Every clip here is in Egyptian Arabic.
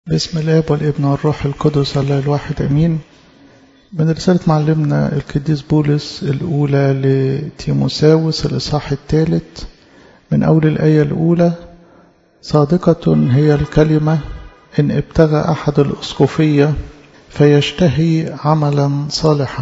باسم الاب والابن والروح القدس الله الواحد امين من رسالة معلمنا القديس بولس الأولى لتيموساوس الإصحاح الثالث من أول الآية الأولى صادقة هي الكلمة إن ابتغى أحد الأسقفية فيشتهي عملا صالحا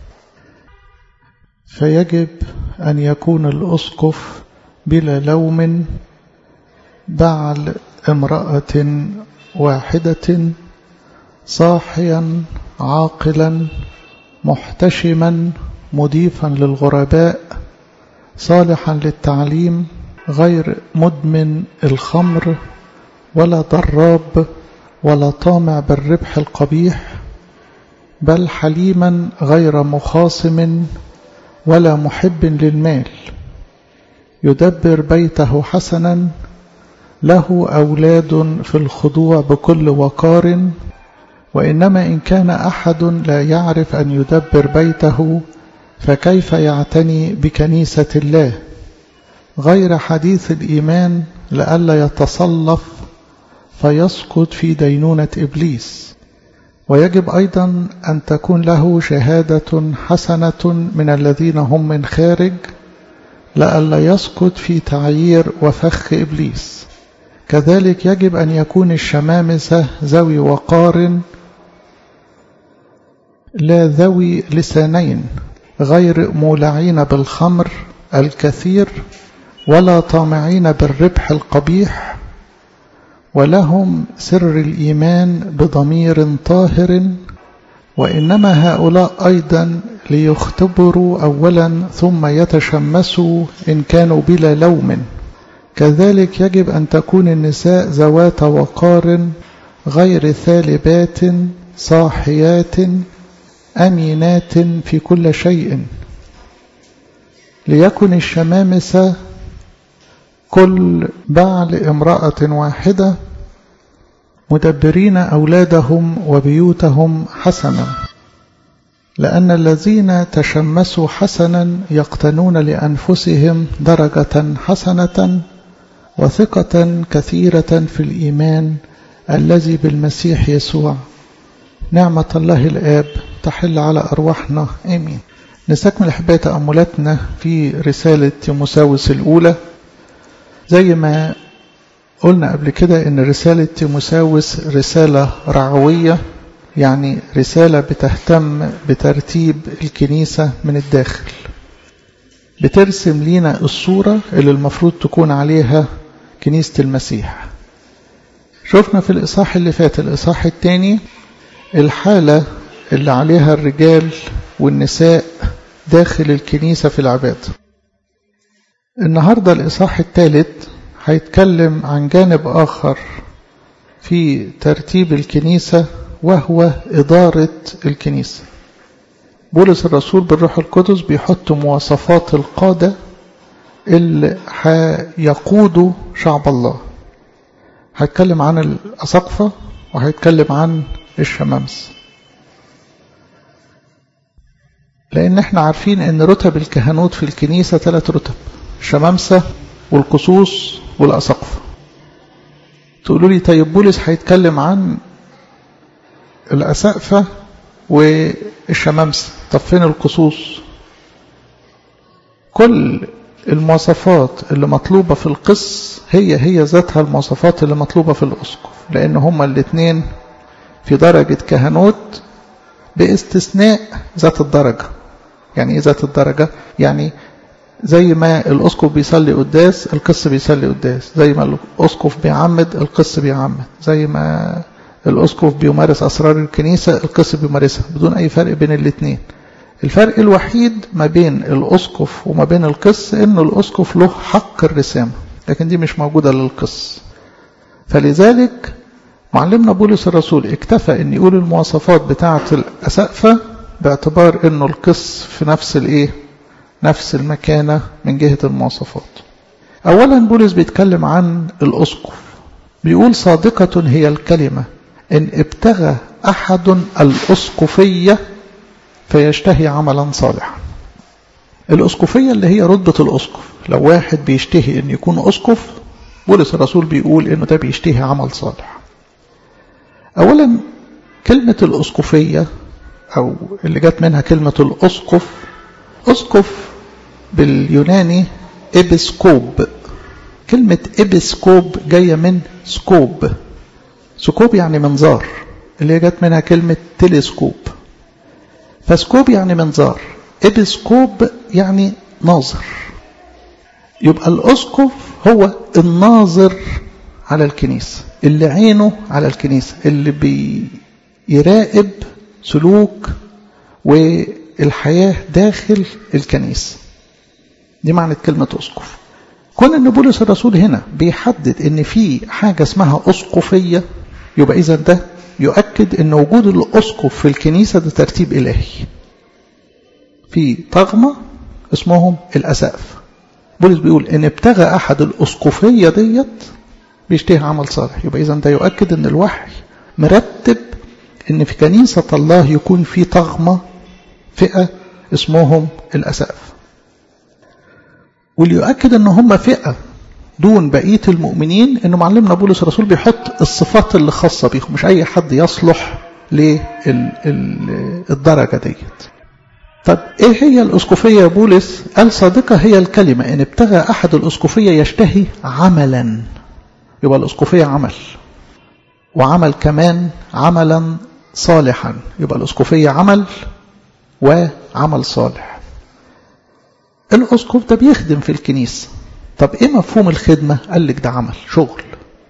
فيجب أن يكون الأسقف بلا لوم بعل امرأة واحدة صاحيا عاقلا محتشما مضيفا للغرباء صالحا للتعليم غير مدمن الخمر ولا ضراب ولا طامع بالربح القبيح بل حليما غير مخاصم ولا محب للمال يدبر بيته حسنا له أولاد في الخضوع بكل وقار وإنما إن كان أحد لا يعرف أن يدبر بيته فكيف يعتني بكنيسة الله غير حديث الإيمان لئلا يتصلف فيسقط في دينونة إبليس ويجب أيضا أن تكون له شهادة حسنة من الذين هم من خارج لئلا يسقط في تعيير وفخ إبليس كذلك يجب أن يكون الشمامسة ذوي وقار لا ذوي لسانين غير مولعين بالخمر الكثير ولا طامعين بالربح القبيح ولهم سر الإيمان بضمير طاهر وإنما هؤلاء أيضا ليختبروا أولا ثم يتشمسوا إن كانوا بلا لوم كذلك يجب أن تكون النساء ذوات وقار غير ثالبات صاحيات أمينات في كل شيء ليكن الشمامسة كل بعل امرأة واحدة مدبرين أولادهم وبيوتهم حسنا لأن الذين تشمسوا حسنا يقتنون لأنفسهم درجة حسنة وثقة كثيرة في الإيمان الذي بالمسيح يسوع نعمة الله الآب تحل على أرواحنا آمين نستكمل أحبائي تأملاتنا في رسالة تيموساوس الأولى زي ما قلنا قبل كده إن رسالة تيموساوس رسالة رعوية يعني رسالة بتهتم بترتيب الكنيسة من الداخل بترسم لينا الصورة اللي المفروض تكون عليها كنيسة المسيح شفنا في الإصحاح اللي فات الإصحاح الثاني الحالة اللي عليها الرجال والنساء داخل الكنيسة في العبادة النهاردة الإصحاح الثالث هيتكلم عن جانب آخر في ترتيب الكنيسة وهو إدارة الكنيسة بولس الرسول بالروح القدس بيحط مواصفات القادة اللي هيقودوا شعب الله هيتكلم عن الأساقفة وهيتكلم عن الشمامس لأن احنا عارفين أن رتب الكهنوت في الكنيسة ثلاث رتب الشمامسة والقصوص والأساقفة تقولوا لي طيب بولس هيتكلم عن الأسقفة والشمامسة طب فين القصوص كل المواصفات اللي مطلوبة في القس هي هي ذاتها المواصفات اللي مطلوبة في الأسقف لأن هما الاثنين في درجة كهنوت باستثناء ذات الدرجة يعني ايه ذات الدرجة يعني زي ما الأسقف بيصلي قداس القس بيصلي قداس زي ما الأسقف بيعمد القس بيعمد زي ما الأسقف بيمارس أسرار الكنيسة القس بيمارسها بدون أي فرق بين الاثنين الفرق الوحيد ما بين الأسقف وما بين القس إن الأسقف له حق الرسامة لكن دي مش موجودة للقس فلذلك معلمنا بولس الرسول اكتفى ان يقول المواصفات بتاعة الأسقفة باعتبار انه القس في نفس الايه نفس المكانة من جهة المواصفات اولا بولس بيتكلم عن الأسقف بيقول صادقة هي الكلمة إن ابتغى أحد الأسقفية فيشتهي عملا صالحا الأسقفية اللي هي رتبة الأسقف لو واحد بيشتهي أن يكون أسقف بولس الرسول بيقول أنه ده بيشتهي عمل صالح أولا كلمة الأسقفية أو اللي جت منها كلمة الأسقف أسقف باليوناني إبسكوب كلمة إبسكوب جاية من سكوب سكوب يعني منظار اللي هي جت منها كلمة تلسكوب فسكوب يعني منظار إبسكوب يعني ناظر يبقى الأسقف هو الناظر على الكنيسة اللي عينه على الكنيسة اللي بيراقب سلوك والحياة داخل الكنيسة دي معنى كلمة أسقف كون ان بولس الرسول هنا بيحدد ان في حاجة اسمها أسقفية يبقى إذا ده يؤكد ان وجود الأسقف في الكنيسة ده ترتيب إلهي في طغمة اسمهم الأسقف بولس بيقول ان ابتغى أحد الأسقفية ديت بيشتهي عمل صالح يبقى إذا ده يؤكد ان الوحي مرتب ان في كنيسة الله يكون في طغمة فئة اسمهم الأسقف واللي يؤكد ان هم فئة دون بقية المؤمنين انه معلمنا بولس الرسول بيحط الصفات اللي خاصة بيهم مش اي حد يصلح للدرجة ديت طب ايه هي الاسقفية يا بولس قال صادقة هي الكلمة ان ابتغى احد الاسقفية يشتهي عملا يبقى الاسقفية عمل وعمل كمان عملا صالحا يبقى الاسقفية عمل وعمل صالح الأسقف ده بيخدم في الكنيسة طب إيه مفهوم الخدمة قال لك ده عمل شغل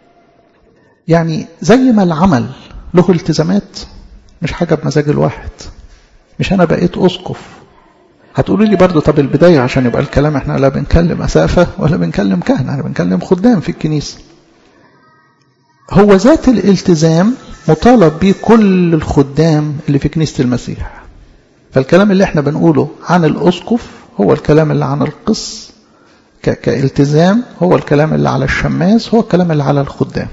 يعني زي ما العمل له التزامات مش حاجة بمزاج الواحد مش أنا بقيت أسقف هتقولوا لي برضو طب البداية عشان يبقى الكلام احنا لا بنكلم أسافة ولا بنكلم كهنة احنا بنكلم خدام في الكنيسة هو ذات الالتزام مطالب به كل الخدام اللي في كنيسة المسيح فالكلام اللي احنا بنقوله عن الأسقف هو الكلام اللي عن القس كالتزام هو الكلام اللي على الشماس هو الكلام اللي على الخدام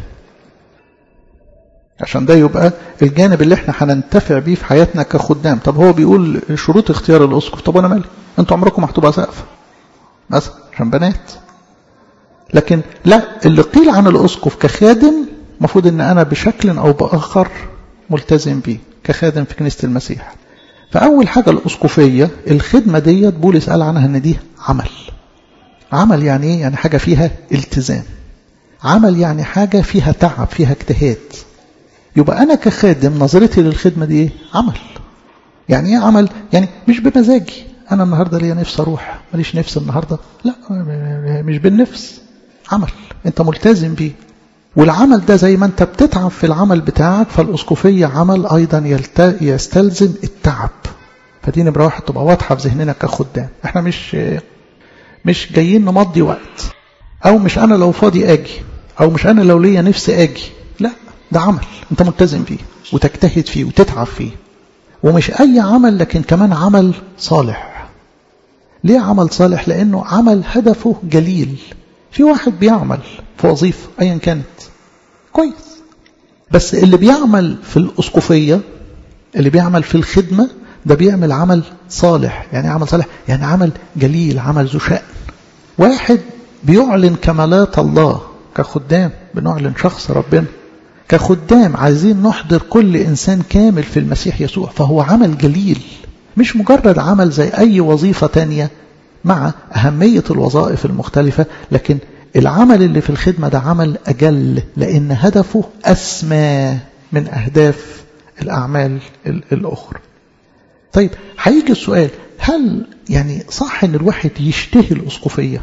عشان ده يبقى الجانب اللي احنا هننتفع بيه في حياتنا كخدام طب هو بيقول شروط اختيار الاسقف طب انا مالي انتوا عمركم هتبقى سقف مثلا عشان بنات لكن لا اللي قيل عن الاسقف كخادم المفروض ان انا بشكل او باخر ملتزم بيه كخادم في كنيسه المسيح فأول حاجة الأسقفية الخدمة ديت بولس قال عنها إن دي عمل عمل يعني إيه؟ يعني حاجة فيها التزام عمل يعني حاجة فيها تعب فيها اجتهاد يبقى أنا كخادم نظرتي للخدمة دي إيه؟ عمل يعني إيه عمل؟ يعني مش بمزاجي أنا النهاردة ليا نفس أروح ماليش نفس النهاردة لا مش بالنفس عمل أنت ملتزم بيه والعمل ده زي ما انت بتتعب في العمل بتاعك فالأسقفية عمل أيضا يستلزم التعب فدي نمرة واحد تبقى واضحة في ذهننا كخدام احنا مش مش جايين نمضي وقت أو مش أنا لو فاضي أجي أو مش أنا لو ليا نفسي أجي لا ده عمل انت ملتزم فيه وتجتهد فيه وتتعب فيه ومش أي عمل لكن كمان عمل صالح ليه عمل صالح لأنه عمل هدفه جليل في واحد بيعمل في وظيفة أيا كانت كويس بس اللي بيعمل في الأسقفية اللي بيعمل في الخدمة ده بيعمل عمل صالح يعني عمل صالح يعني عمل جليل عمل ذو شأن واحد بيعلن كمالات الله كخدام بنعلن شخص ربنا كخدام عايزين نحضر كل إنسان كامل في المسيح يسوع فهو عمل جليل مش مجرد عمل زي أي وظيفة تانية مع أهمية الوظائف المختلفة لكن العمل اللي في الخدمة ده عمل أجل لأن هدفه أسمى من أهداف الأعمال الأخرى طيب هيجي السؤال هل يعني صح ان الواحد يشتهي الأسقفية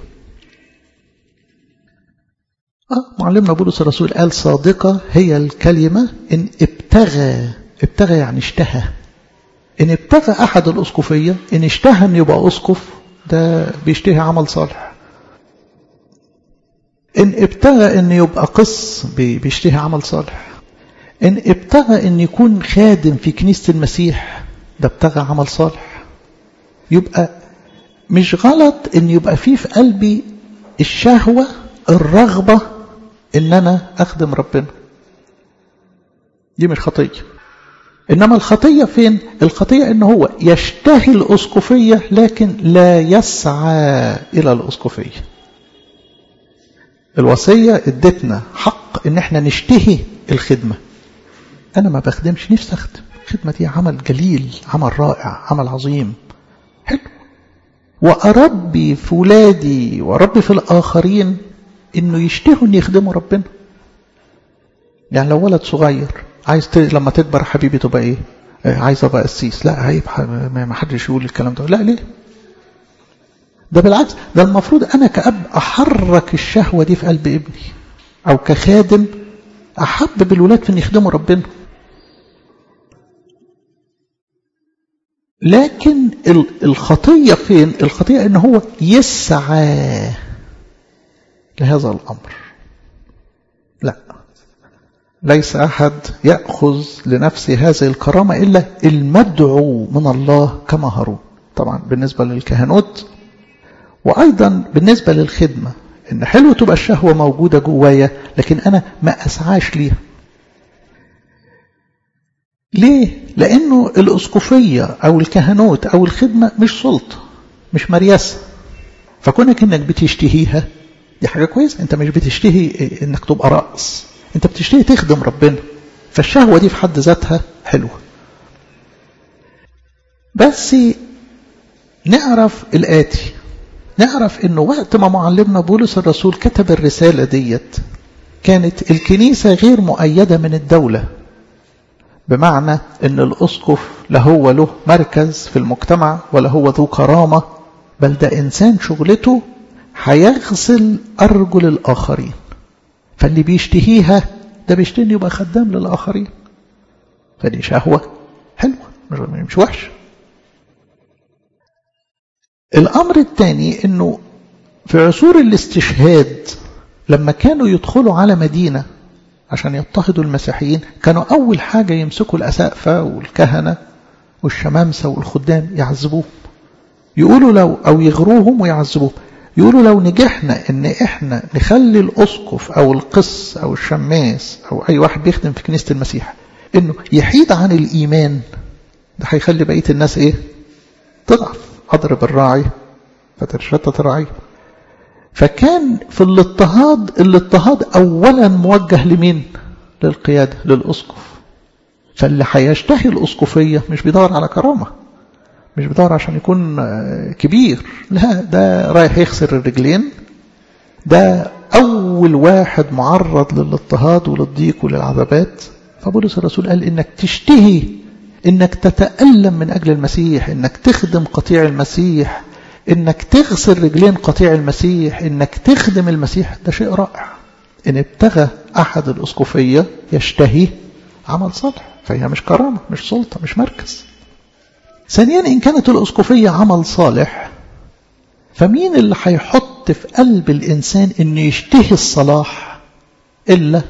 آه معلمنا بولس الرسول قال صادقة هي الكلمة إن ابتغى ابتغى يعني اشتهى إن ابتغى أحد الأسقفية إن اشتهى أن يبقى أسقف ده بيشتهي عمل صالح إن ابتغى أن يبقى قس بيشتهي عمل صالح إن ابتغى أن يكون خادم في كنيسة المسيح ده ابتغى عمل صالح يبقى مش غلط أن يبقى فيه في قلبي الشهوة الرغبة أن أنا أخدم ربنا دي مش خطية إنما الخطية فين؟ الخطية إن هو يشتهي الأسقفية لكن لا يسعى إلى الأسقفية الوصية ادتنا حق إن احنا نشتهي الخدمة أنا ما بخدمش نفسي أخدم الخدمة دي عمل جليل عمل رائع عمل عظيم حلو وأربي في ولادي وأربي في الآخرين إنه يشتهوا إن يخدموا ربنا يعني لو ولد صغير عايز ت... لما تكبر حبيبي تبقى إيه عايز أبقى قسيس لا عيب ما حدش يقول الكلام ده لا ليه ده بالعكس ده المفروض أنا كأب أحرك الشهوة دي في قلب ابني أو كخادم أحبب الولاد في أن يخدموا ربنا لكن الخطية فين الخطية أن هو يسعى لهذا الأمر لا ليس أحد يأخذ لنفسه هذه الكرامة إلا المدعو من الله كما هارون طبعا بالنسبة للكهنوت وأيضا بالنسبة للخدمة إن حلو تبقى الشهوة موجودة جوايا لكن أنا ما أسعاش ليها ليه؟ لأنه الأسقفية أو الكهنوت أو الخدمة مش سلطة مش مرياسة فكونك إنك بتشتهيها دي حاجة كويسة أنت مش بتشتهي إنك تبقى رأس أنت بتشتهي تخدم ربنا فالشهوة دي في حد ذاتها حلوة بس نعرف الآتي نعرف انه وقت ما معلمنا بولس الرسول كتب الرسالة ديت كانت الكنيسة غير مؤيدة من الدولة بمعنى ان الاسقف لا هو له مركز في المجتمع ولا هو ذو كرامة بل ده انسان شغلته هيغسل ارجل الاخرين فاللي بيشتهيها ده بيشتهي يبقى خدام للاخرين فدي شهوة حلوة مش وحشه الأمر الثاني أنه في عصور الاستشهاد لما كانوا يدخلوا على مدينة عشان يضطهدوا المسيحيين كانوا أول حاجة يمسكوا الأسقفة والكهنة والشمامسة والخدام يعذبوهم يقولوا لو أو يغروهم ويعذبوهم يقولوا لو نجحنا ان احنا نخلي الاسقف او القس او الشماس او اي واحد بيخدم في كنيسة المسيح انه يحيد عن الايمان ده هيخلي بقية الناس ايه تضعف أضرب الراعي فتتشتت الرعية فكان في الاضطهاد الاضطهاد أولا موجه لمين للقيادة للأسقف فاللي هيشتهي الأسقفية مش بيدور على كرامة مش بيدور عشان يكون كبير لا ده رايح يخسر الرجلين ده أول واحد معرض للاضطهاد وللضيق وللعذابات فبولس الرسول قال إنك تشتهي انك تتألم من اجل المسيح انك تخدم قطيع المسيح انك تغسل رجلين قطيع المسيح انك تخدم المسيح ده شيء رائع ان ابتغى احد الاسقفية يشتهي عمل صالح فهي مش كرامة مش سلطة مش مركز ثانيا ان كانت الاسقفية عمل صالح فمين اللي هيحط في قلب الانسان انه يشتهي الصلاح الا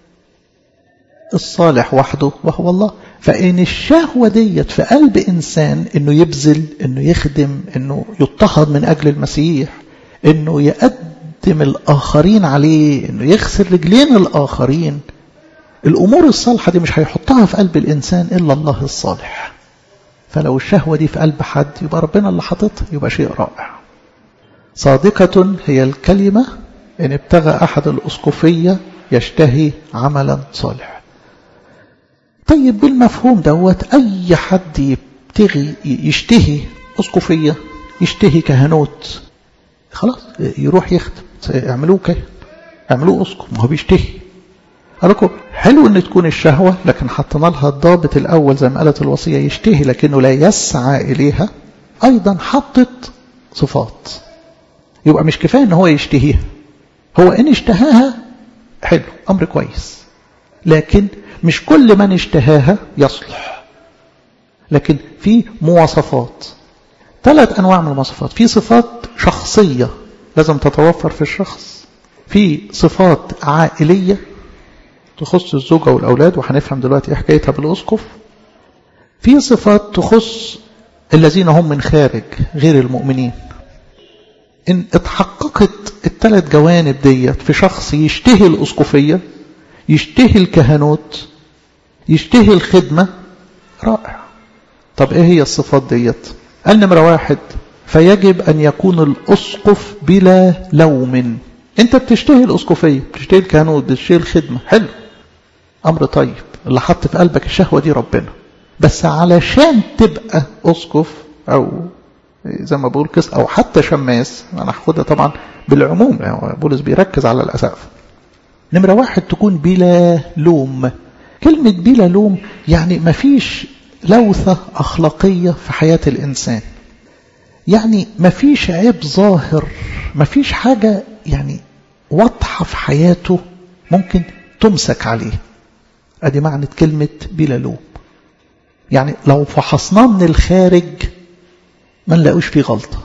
الصالح وحده وهو الله فإن الشهوة ديت في قلب إنسان إنه يبذل إنه يخدم إنه يضطهد من أجل المسيح إنه يقدم الآخرين عليه إنه يغسل رجلين الآخرين الأمور الصالحة دي مش هيحطها في قلب الإنسان إلا الله الصالح فلو الشهوة دي في قلب حد يبقى ربنا اللي حاططها يبقى شيء رائع صادقة هي الكلمة إن ابتغى أحد الأسقفية يشتهي عملا صالحا طيب بالمفهوم دوت أي حد يبتغي يشتهي أسقفية يشتهي كهنوت خلاص يروح يخدم اعملوه كهن اعملوه أسقف ما هو بيشتهي قال لكم حلو ان تكون الشهوة لكن حطينا لها الضابط الأول زي ما قالت الوصية يشتهي لكنه لا يسعى إليها أيضا حطت صفات يبقى مش كفاية ان هو يشتهيها هو ان اشتهاها حلو أمر كويس لكن مش كل من اشتهاها يصلح لكن في مواصفات ثلاث أنواع من المواصفات في صفات شخصية لازم تتوفر في الشخص في صفات عائلية تخص الزوجة والأولاد وهنفهم دلوقتي ايه حكايتها بالأسقف في صفات تخص الذين هم من خارج غير المؤمنين إن اتحققت الثلاث جوانب ديت في شخص يشتهي الأسقفية يشتهي الكهنوت يشتهي الخدمة رائع طب ايه هي الصفات ديت قال نمرة واحد فيجب أن يكون الأسقف بلا لوم انت بتشتهي الأسقفية بتشتهي الكهنوت بتشتهي الخدمة حلو أمر طيب اللي حط في قلبك الشهوة دي ربنا بس علشان تبقى أسقف أو زي ما بقول قس أو حتى شماس أنا هاخدها طبعا بالعموم يعني بولس بيركز على الأسقف نمرة واحد تكون بلا لوم كلمة بلا لوم يعني مفيش لوثة أخلاقية في حياة الإنسان يعني مفيش عيب ظاهر مفيش حاجة يعني واضحة في حياته ممكن تمسك عليه ادي معنى كلمة بلا لوم يعني لو فحصناه من الخارج ما نلاقوش فيه غلطة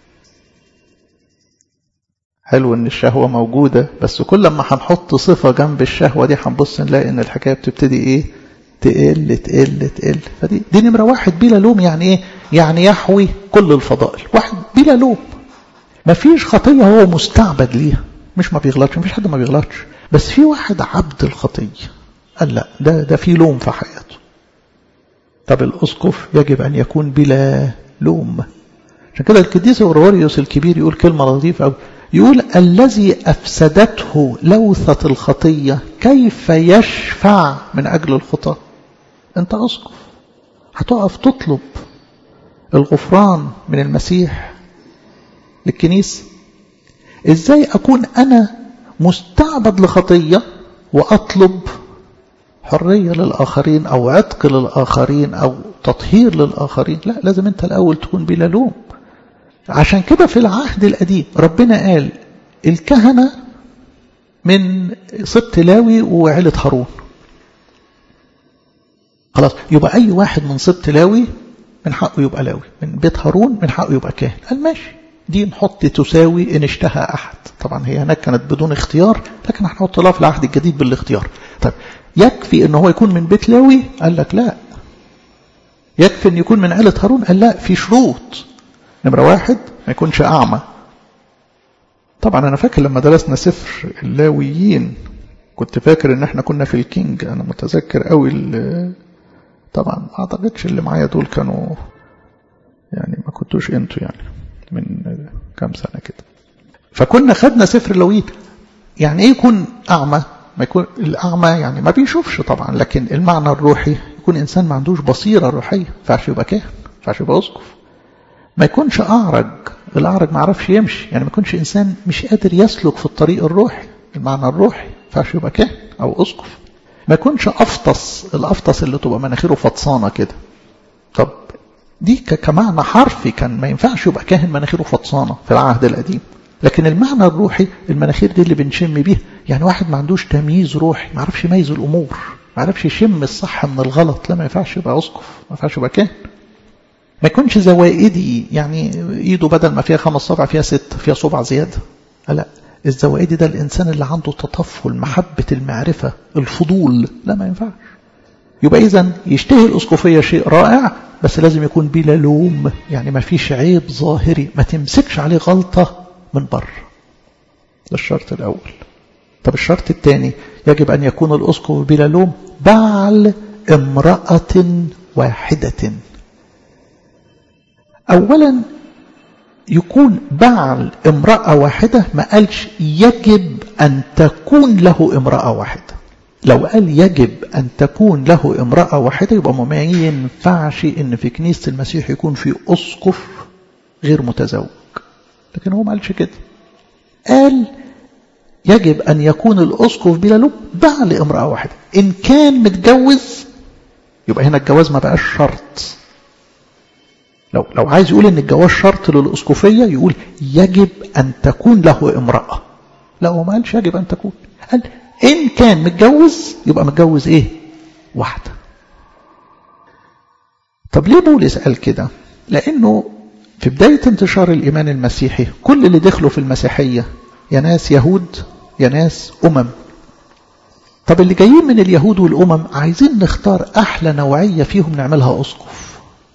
حلو ان الشهوة موجودة بس كل ما هنحط صفة جنب الشهوة دي هنبص نلاقي ان الحكاية بتبتدي ايه تقل تقل تقل فدي دي نمرة واحد بلا لوم يعني ايه يعني يحوي كل الفضائل واحد بلا لوم مفيش خطية هو مستعبد ليها مش ما بيغلطش مفيش حد ما بيغلطش بس في واحد عبد الخطية قال لا ده ده في لوم في حياته طب الأسقف يجب أن يكون بلا لوم عشان كده القديس اوروريوس الكبير يقول كلمة لطيفة أوي يقول الذي أفسدته لوثة الخطية كيف يشفع من أجل الخطاة أنت أسقف هتقف تطلب الغفران من المسيح للكنيسة إزاي أكون أنا مستعبد لخطية وأطلب حرية للآخرين أو عتق للآخرين أو تطهير للآخرين لا لازم أنت الأول تكون بلا لوم عشان كده في العهد القديم ربنا قال الكهنة من سبط لاوي وعيلة هارون خلاص يبقى أي واحد من سبط لاوي من حقه يبقى لاوي من بيت هارون من حقه يبقى كاهن قال ماشي دي نحط تساوي إن اشتهى أحد طبعا هي هناك كانت بدون اختيار لكن هنحط لها في العهد الجديد بالاختيار طيب يكفي ان هو يكون من بيت لاوي قال لك لا يكفي ان يكون من عيلة هارون قال لا في شروط نمرة واحد ما يكونش أعمى طبعا أنا فاكر لما درسنا سفر اللاويين كنت فاكر ان احنا كنا في الكينج انا متذكر قوي طبعا ما اعتقدش اللي معايا دول كانوا يعني ما كنتوش انتوا يعني من كام سنة كده فكنا خدنا سفر اللاويين يعني ايه يكون اعمى ما يكون الأعمى يعني ما بيشوفش طبعا لكن المعنى الروحي يكون إنسان ما عندوش بصيرة روحية فعش يبقى كاهن فعش يبقى أسقف ما يكونش أعرج الأعرج ما عرفش يمشي يعني ما يكونش إنسان مش قادر يسلك في الطريق الروحي المعنى الروحي فعش يبقى كاهن أو أسقف ما يكونش أفطس الأفطس اللي تبقى مناخيره فطسانة كده طب دي كمعنى حرفي كان ما ينفعش يبقى كاهن مناخيره فطسانة في العهد القديم لكن المعنى الروحي المناخير دي اللي بنشم بيها يعني واحد ما عندوش تمييز روحي ما عرفش يميز الامور ما عرفش يشم الصح من الغلط لا ما ينفعش يبقى اسقف ما ينفعش يبقى كاهن ما يكونش زوائدي يعني ايده بدل ما فيها خمس صبع فيها ست فيها صبع زياده لا الزوائدي ده الانسان اللي عنده تطفل محبه المعرفه الفضول لا ما ينفعش يبقى اذا يشتهي الاسقفيه شيء رائع بس لازم يكون بلا لوم يعني ما فيش عيب ظاهري ما تمسكش عليه غلطه من بره ده الشرط الأول طب الشرط الثاني يجب أن يكون الأسقف بلا لوم بعل امرأة واحدة أولا يكون بعل امرأة واحدة ما قالش يجب أن تكون له امرأة واحدة لو قال يجب أن تكون له امرأة واحدة يبقى ما ينفعش إن في كنيسة المسيح يكون في أسقف غير متزوج لكن هو ما قالش كده قال يجب أن يكون الأسقف بلا لب بعل امرأة واحدة إن كان متجوز يبقى هنا الجواز ما بقاش شرط لو لو عايز يقول ان الجواز شرط للأسقفية يقول يجب أن تكون له امرأة لا هو ما قالش يجب أن تكون قال إن كان متجوز يبقى متجوز إيه واحدة طب ليه بولس قال كده لأنه في بداية انتشار الإيمان المسيحي كل اللي دخلوا في المسيحية يا ناس يهود يا ناس أمم طب اللي جايين من اليهود والأمم عايزين نختار أحلى نوعية فيهم نعملها أسقف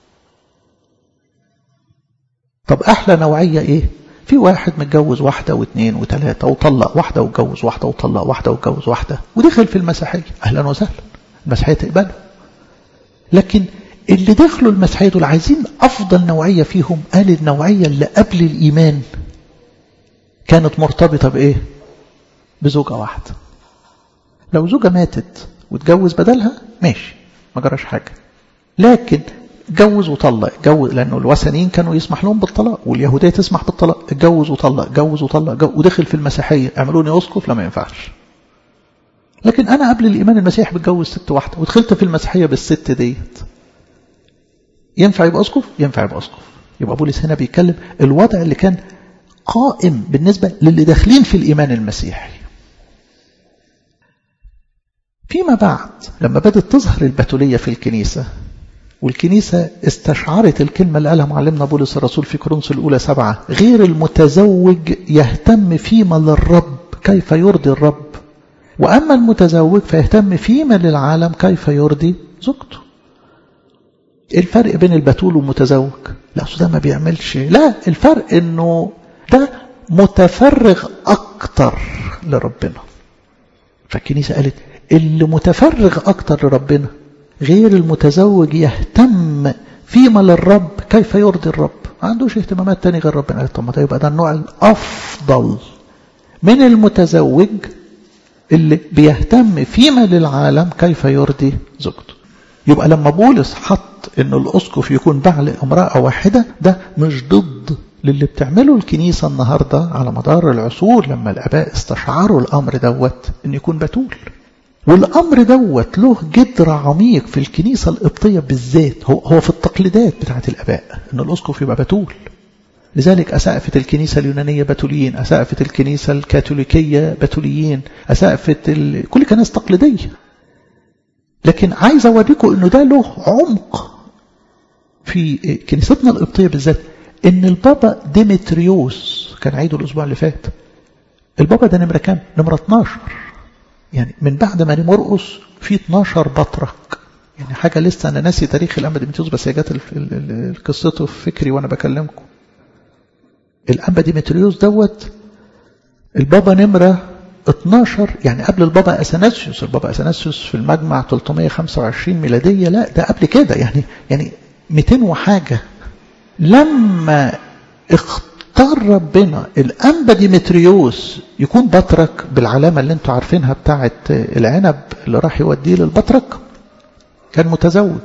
طب أحلى نوعية إيه في واحد متجوز واحدة واثنين وثلاثة وطلق واحدة واتجوز واحدة وطلق واحدة واتجوز واحدة ودخل في المسيحية أهلا وسهلا المسيحية تقبله لكن اللي دخلوا المسيحية دول عايزين أفضل نوعية فيهم قال النوعية اللي قبل الإيمان كانت مرتبطة بإيه بزوجة واحدة لو زوجة ماتت وتجوز بدلها ماشي ما جراش حاجة لكن اتجوز وطلق اتجوز لانه الوثنيين كانوا يسمح لهم بالطلاق واليهوديه تسمح بالطلاق اتجوز وطلق اتجوز وطلق جو ودخل في المسيحيه اعملوني اسقف لا ما ينفعش لكن انا قبل الايمان المسيحي بتجوز ست واحده ودخلت في المسيحيه بالست ديت ينفع يبقى اسقف ينفع يبقى اسقف يبقى بولس هنا بيتكلم الوضع اللي كان قائم بالنسبه للي داخلين في الايمان المسيحي فيما بعد لما بدأت تظهر البتولية في الكنيسة والكنيسة استشعرت الكلمة اللي قالها معلمنا بولس الرسول في كورنثوس الأولى سبعة غير المتزوج يهتم فيما للرب كيف يرضي الرب وأما المتزوج فيهتم فيما للعالم كيف يرضي زوجته الفرق بين البتول والمتزوج لا ده ما بيعملش لا الفرق انه ده متفرغ اكتر لربنا فالكنيسة قالت اللي متفرغ اكتر لربنا غير المتزوج يهتم فيما للرب كيف يرضي الرب ما عندوش اهتمامات تاني غير ربنا طب ما ده يبقى ده النوع الافضل من المتزوج اللي بيهتم فيما للعالم كيف يرضي زوجته يبقى لما بولس حط ان الاسقف يكون بعل امراه واحده ده مش ضد للي بتعمله الكنيسه النهارده على مدار العصور لما الاباء استشعروا الامر دوت ان يكون بتول والامر دوت له جدر عميق في الكنيسه القبطيه بالذات هو هو في التقليدات بتاعه الاباء ان الاسقف يبقى بتول لذلك أسقفة الكنيسة اليونانية بتوليين أسقفة الكنيسة الكاثوليكية بتوليين أسقفة ال... كل كنائس تقليدية لكن عايز أوريكم أنه ده له عمق في كنيستنا القبطية بالذات أن البابا ديمتريوس كان عيده الأسبوع اللي فات البابا ده نمرة كام؟ نمرة 12 يعني من بعد ما مرقص في 12 بطرك يعني حاجة لسه أنا ناسي تاريخ الأنبا ديمتريوس بس هي جت قصته في فكري وأنا بكلمكم الأنبا ديمتريوس دوت البابا نمرة 12 يعني قبل البابا أثناسيوس البابا أثناسيوس في المجمع 325 ميلادية لا ده قبل كده يعني يعني 200 وحاجة لما اختار ربنا الأنبا ديمتريوس يكون بطرك بالعلامة اللي انتوا عارفينها بتاعة العنب اللي راح يوديه للبطرك كان متزوج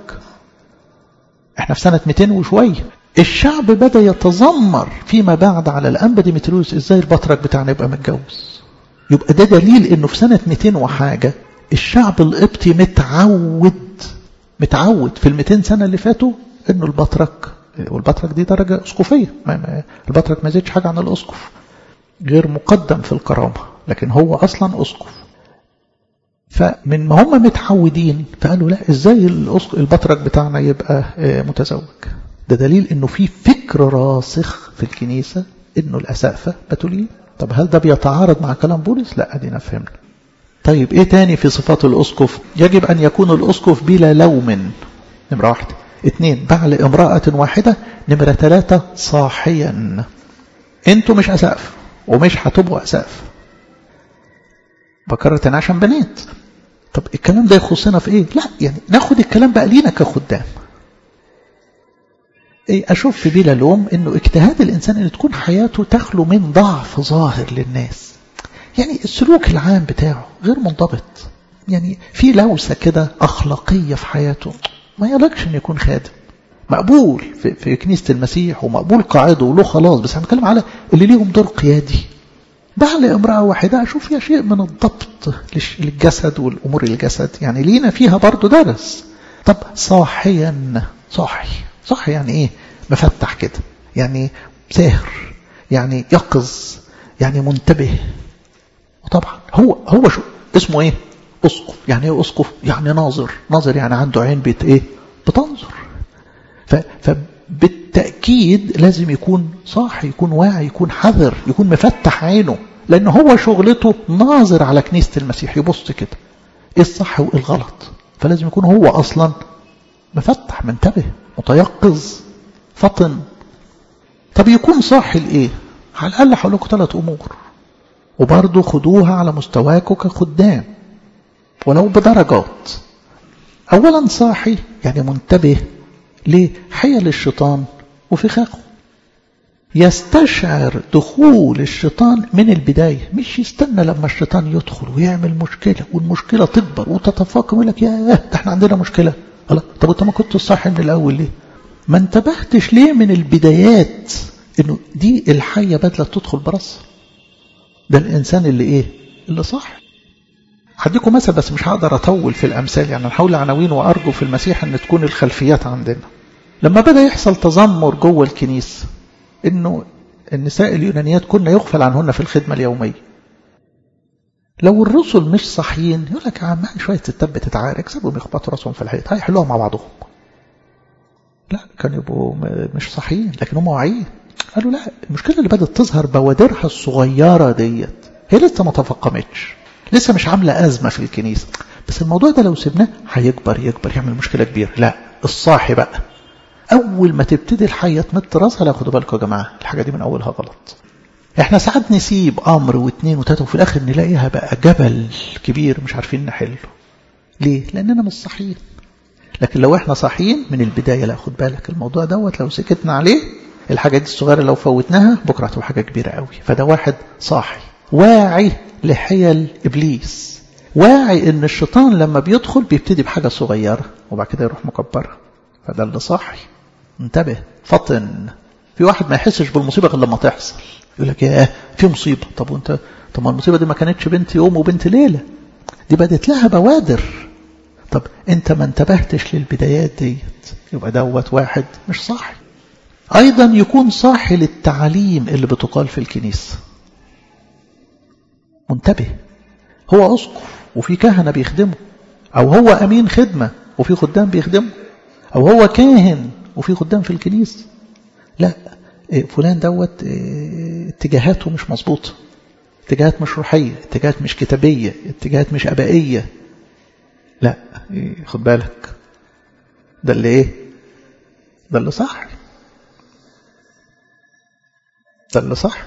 احنا في سنة 200 وشوية الشعب بدأ يتذمر فيما بعد على الأنبا ديمتريوس ازاي البطرك بتاعنا يبقى متجوز يبقى ده دليل انه في سنة 200 وحاجة الشعب القبطي متعود متعود في ال 200 سنة اللي فاتوا انه البطرك والبطرك دي درجة اسقفية البطرك ما زيدش حاجة عن الاسقف غير مقدم في الكرامة لكن هو اصلا اسقف فمن ما هم متعودين فقالوا لا ازاي البطرك بتاعنا يبقى متزوج ده دليل انه في فكر راسخ في الكنيسة انه الاسقفة بتوليين طب هل ده بيتعارض مع كلام بولس لا ادينا فهمنا طيب ايه تاني في صفات الاسقف يجب ان يكون الاسقف بلا لوم نمرة واحدة اثنين بعل امرأة واحدة نمرة ثلاثة صاحيا انتوا مش اسقف ومش هتبقوا اسقف بكرر تاني عشان بنات طب الكلام ده يخصنا في ايه لا يعني ناخد الكلام بقى لينا كخدام ايه اشوف في بلا لوم انه اجتهاد الانسان ان تكون حياته تخلو من ضعف ظاهر للناس يعني السلوك العام بتاعه غير منضبط يعني في لوسة كده أخلاقية في حياته ما يلقش أن يكون خادم مقبول في, في كنيسة المسيح ومقبول قاعده وله خلاص بس انا بتكلم على اللي ليهم دور قيادي بعل امرأة واحدة أشوف فيها شيء من الضبط للجسد والأمور الجسد يعني لينا فيها برضو درس طب صاحيا صاحي صاحي يعني ايه مفتح كده يعني ساهر يعني يقظ يعني منتبه وطبعا هو هو شو اسمه ايه اسقف يعني ايه اسقف يعني ناظر ناظر يعني عنده عين بيت ايه بتنظر فبالتأكيد لازم يكون صاحي يكون واعي يكون حذر يكون مفتح عينه لأن هو شغلته ناظر على كنيسة المسيح يبص كده ايه الصح وايه الغلط فلازم يكون هو أصلا مفتح منتبه متيقظ فطن طب يكون صاحي لإيه على الأقل هقول لكم ثلاث أمور وبرضه خدوها على مستواكم كخدام ولو بدرجات أولا صاحي يعني منتبه لحيل الشيطان وفخاخه يستشعر دخول الشيطان من البداية مش يستنى لما الشيطان يدخل ويعمل مشكلة والمشكلة تكبر وتتفاقم يقول لك يا ده احنا عندنا مشكلة الله طب انت ما كنت صاحي من الأول ليه ما انتبهتش ليه من البدايات انه دي الحية بدلة تدخل براسها ده الإنسان اللي ايه اللي صح هديكم مثل بس مش هقدر أطول في الأمثال يعني هحاول عناوين وأرجو في المسيح أن تكون الخلفيات عندنا لما بدأ يحصل تذمر جوه الكنيسة انه النساء اليونانيات كنا يغفل عنهن في الخدمة اليومية لو الرسل مش صحيين يقول لك يا عم شوية ستات بتتعارك سيبهم يخبطوا راسهم في الحيط هيحلوها مع بعضهم لا كانوا يبقوا مش صحيين لكن هم واعيين قالوا لا المشكلة اللي بدأت تظهر بوادرها الصغيرة ديت هي لسه ما تفقمتش لسه مش عاملة أزمة في الكنيسة بس الموضوع ده لو سيبناه هيكبر يكبر يعمل مشكلة كبيرة لا الصاحي بقى أول ما تبتدي الحية تمت راسها لا خدوا بالكم يا جماعة الحاجة دي من أولها غلط احنا ساعات نسيب أمر واثنين وثلاثة وفي الآخر نلاقيها بقى جبل كبير مش عارفين نحله ليه؟ لأننا مش صحيين لكن لو احنا صحيين من البداية لا خد بالك الموضوع دوت لو سكتنا عليه الحاجة دي الصغيرة لو فوتناها بكرة هتبقى حاجة كبيرة قوي فده واحد صاحي واعي لحيل إبليس واعي ان الشيطان لما بيدخل بيبتدي بحاجة صغيرة وبعد كده يروح مكبرها فده اللي صاحي انتبه فطن في واحد ما يحسش بالمصيبة غير لما تحصل يقول لك يا في مصيبة طب وانت طب ما المصيبة دي ما كانتش بنت يوم وبنت ليلة دي بدت لها بوادر طب انت ما انتبهتش للبدايات ديت يبقى دوت واحد مش صاحي ايضا يكون صاحي للتعاليم اللي بتقال في الكنيسة منتبه هو اسقف وفي كهنة بيخدمه او هو امين خدمة وفي خدام بيخدمه او هو كاهن وفي خدام في الكنيسة لا فلان دوت اتجاهاته مش مظبوطة اتجاهات مش روحية اتجاهات مش كتابية اتجاهات مش أبائية لا خد بالك ده اللي ايه ده اللي صح ده اللي صح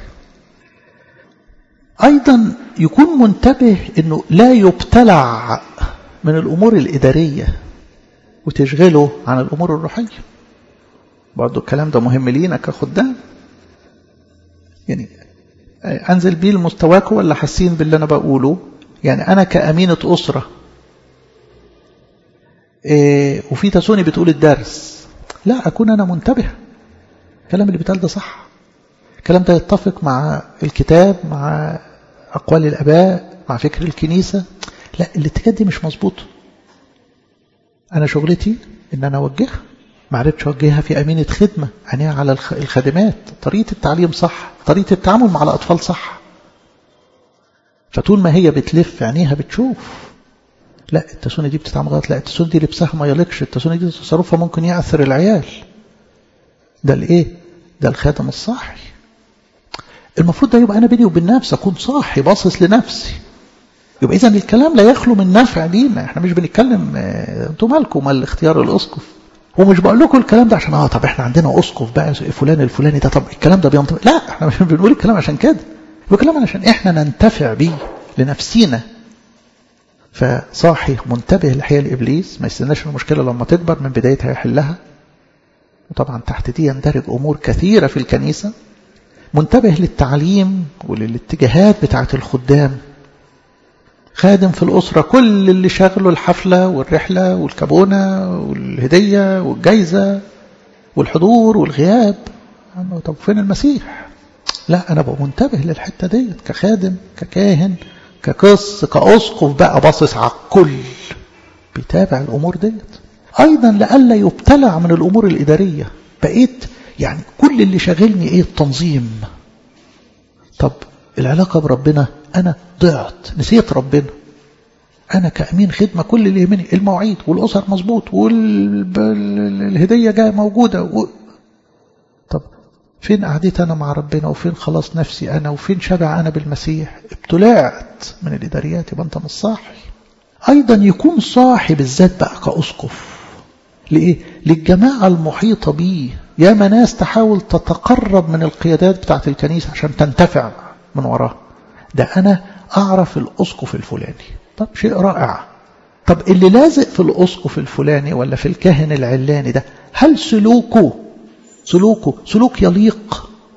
أيضا يكون منتبه أنه لا يبتلع من الأمور الإدارية وتشغله عن الأمور الروحية برضو الكلام ده مهم لينا كخدام يعني أنزل بيه لمستواكم ولا حاسين باللي أنا بقوله يعني أنا كأمينة أسرة إيه وفي تسوني بتقول الدرس لا أكون أنا منتبه الكلام اللي بيتقال ده صح الكلام ده يتفق مع الكتاب مع أقوال الأباء مع فكر الكنيسة لا الاتجاه دي مش مظبوط أنا شغلتي إن أنا أوجهها ما عرفتش أوجهها في أمينة خدمة عينيها على الخادمات طريقة التعليم صح طريقة التعامل مع الأطفال صح فطول ما هي بتلف عينيها بتشوف لا التسونة دي بتتعامل غلط لا التسونة دي لبسها ما يليقش التسونة دي تصرفها ممكن يأثر العيال ده الايه ده الخادم الصاحي المفروض ده يبقى أنا بيني وبين نفسي أكون صاحي باصص لنفسي يبقى إذا الكلام لا يخلو من نفع لينا احنا مش بنتكلم انتوا مالكم مال اختيار الأسقف ومش بقول لكم الكلام ده عشان اه طب احنا عندنا أسقف بقى فلان الفلاني ده طب الكلام ده بينطبق لا احنا مش بنقول الكلام عشان كده الكلام عشان احنا ننتفع بيه لنفسينا فصاحي منتبه لحيل إبليس ما يستناش المشكلة لما تكبر من بدايتها يحلها وطبعا تحت دي يندرج أمور كثيرة في الكنيسة منتبه للتعليم وللاتجاهات بتاعة الخدام خادم في الأسرة كل اللي شغله الحفلة والرحلة والكابونة والهدية والجايزة والحضور والغياب طب فين المسيح لا أنا بقى منتبه للحتة ديت كخادم ككاهن كقص كأسقف بقى باصص على الكل بيتابع الأمور ديت أيضا لألا يبتلع من الأمور الإدارية بقيت يعني كل اللي شاغلني إيه التنظيم طب العلاقة بربنا أنا ضعت نسيت ربنا أنا كأمين خدمة كل اللي يهمني المواعيد والأسر مظبوط والهدية جاية موجودة و... طب فين قعدتي أنا مع ربنا وفين خلاص نفسي أنا وفين شبع أنا بالمسيح ابتلعت من الإداريات يبقى أنت مش صاحي أيضا يكون صاحي بالذات بقى كأسقف لإيه؟ للجماعة المحيطة بيه ياما ناس تحاول تتقرب من القيادات بتاعة الكنيسة عشان تنتفع من وراها ده أنا أعرف الأسقف الفلاني طب شيء رائع طب اللي لازق في الأسقف الفلاني ولا في الكاهن العلاني ده هل سلوكه سلوكه سلوك يليق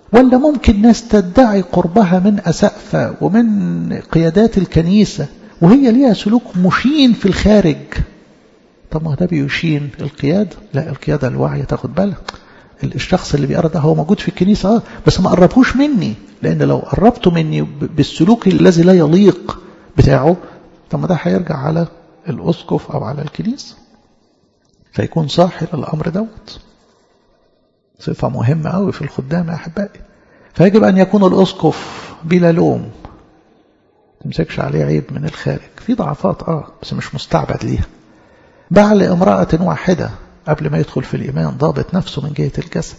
ولا ممكن ناس تدعي قربها من أسقفة ومن قيادات الكنيسة وهي ليها سلوك مشين في الخارج طب ما ده بيشين القيادة لا القيادة الواعية تاخد بالها الشخص اللي بيقرا ده هو موجود في الكنيسة اه بس ما قربهوش مني لأن لو قربته مني بالسلوك الذي لا يليق بتاعه طب ما ده هيرجع على الأسقف أو على الكنيسة فيكون صاحي للأمر دوت صفة مهمة أوي في الخدام يا أحبائي فيجب أن يكون الأسقف بلا لوم تمسكش عليه عيب من الخارج في ضعفات آه بس مش مستعبد ليها باع لامرأة واحدة قبل ما يدخل في الإيمان ضابط نفسه من جهة الجسد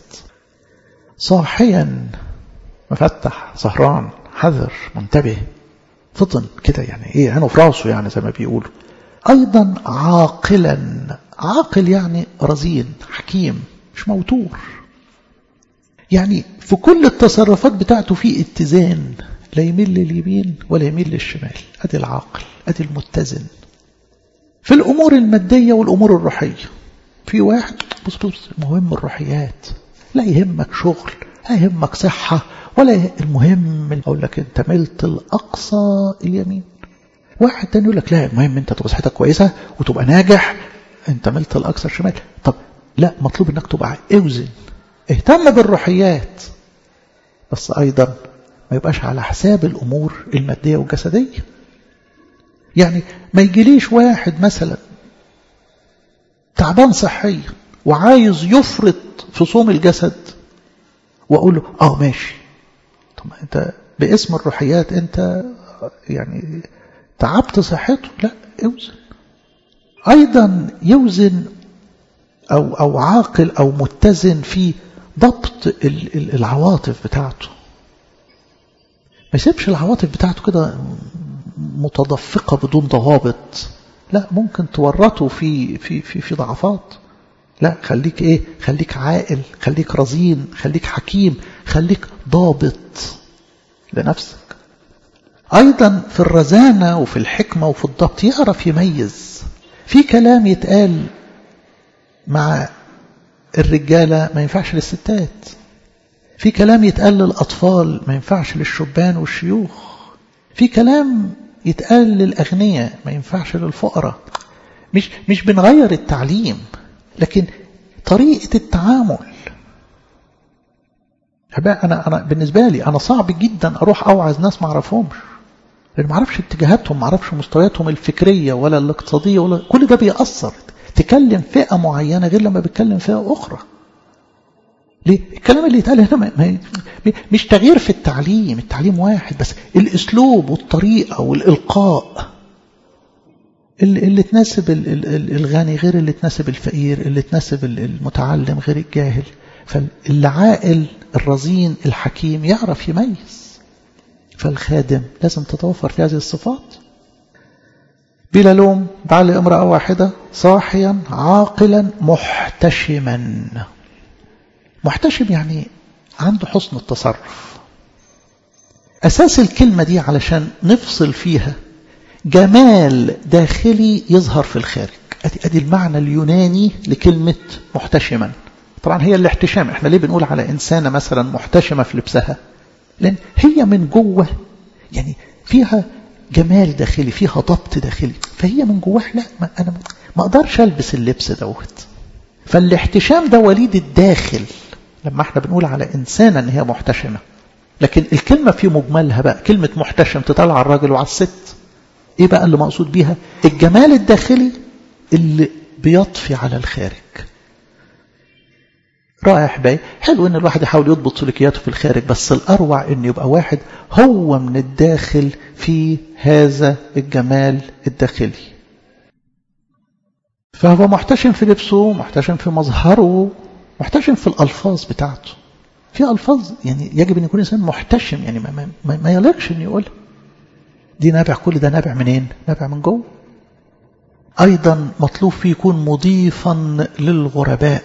صاحيا مفتح سهران حذر منتبه فطن كده يعني ايه عينه في راسه يعني زي ما بيقولوا ايضا عاقلا عاقل يعني رزين حكيم مش موتور يعني في كل التصرفات بتاعته في اتزان لا يميل لليمين ولا يميل للشمال ادي العاقل ادي المتزن في الامور الماديه والامور الروحيه في واحد بص بص المهم الروحيات لا يهمك شغل لا يهمك صحه ولا المهم اقول لك انت ملت الاقصى اليمين واحد تاني يقول لك لا المهم انت تبقى صحتك كويسه وتبقى ناجح انت ملت الاقصى الشمال طب لا مطلوب انك تبقى اوزن اهتم بالروحيات بس ايضا ما يبقاش على حساب الامور الماديه والجسديه يعني ما يجيليش واحد مثلا تعبان صحيا وعايز يفرط في صوم الجسد واقول له اه ماشي طب انت باسم الروحيات انت يعني تعبت صحته لا اوزن ايضا يوزن او او عاقل او متزن في ضبط العواطف بتاعته ما يسيبش العواطف بتاعته كده متدفقة بدون ضوابط لا ممكن تورطه في في في في ضعفات لا خليك ايه خليك عاقل خليك رزين خليك حكيم خليك ضابط لنفسك ايضا في الرزانه وفي الحكمه وفي الضبط يعرف يميز في كلام يتقال مع الرجاله ما ينفعش للستات في كلام يتقال للاطفال ما ينفعش للشبان والشيوخ في كلام يتقال للاغنياء ما ينفعش للفقراء مش مش بنغير التعليم لكن طريقة التعامل أنا أنا بالنسبة لي أنا صعب جدا أروح أوعظ ناس ما أعرفهمش لأن ما أعرفش اتجاهاتهم ما أعرفش مستوياتهم الفكرية ولا الاقتصادية ولا كل ده بيأثر تكلم فئة معينة غير لما بتكلم فئة أخرى ليه؟ الكلام اللي يتقال هنا ما ما مش تغيير في التعليم التعليم واحد بس الأسلوب والطريقة والإلقاء اللي, اللي تناسب الغني غير اللي تناسب الفقير اللي تناسب المتعلم غير الجاهل فالعاقل الرزين الحكيم يعرف يميز فالخادم لازم تتوفر في هذه الصفات بلا لوم دعا لامرأة واحدة صاحيا عاقلا محتشما محتشم يعني عنده حسن التصرف أساس الكلمة دي علشان نفصل فيها جمال داخلي يظهر في الخارج أدي, أدي المعنى اليوناني لكلمة محتشما طبعا هي الاحتشام احنا ليه بنقول على إنسانة مثلا محتشمة في لبسها لأن هي من جوه يعني فيها جمال داخلي فيها ضبط داخلي فهي من جواها لا ما أنا ما أقدرش ألبس اللبس دوت فالاحتشام ده وليد الداخل لما احنا بنقول على إنسانة ان هي محتشمة لكن الكلمة في مجملها بقى كلمة محتشم تطلع على الراجل وعلى الست ايه بقى اللي مقصود بيها الجمال الداخلي اللي بيطفي على الخارج رائع احبائي حلو ان الواحد يحاول يضبط سلوكياته في الخارج بس الاروع ان يبقى واحد هو من الداخل في هذا الجمال الداخلي فهو محتشم في لبسه محتشم في مظهره محتشم في الالفاظ بتاعته في الفاظ يعني يجب ان يكون انسان محتشم يعني ما, ما, ما يليقش ان يقولها دي نابع كل ده نابع منين نابع من جوه ايضا مطلوب فيه يكون مضيفا للغرباء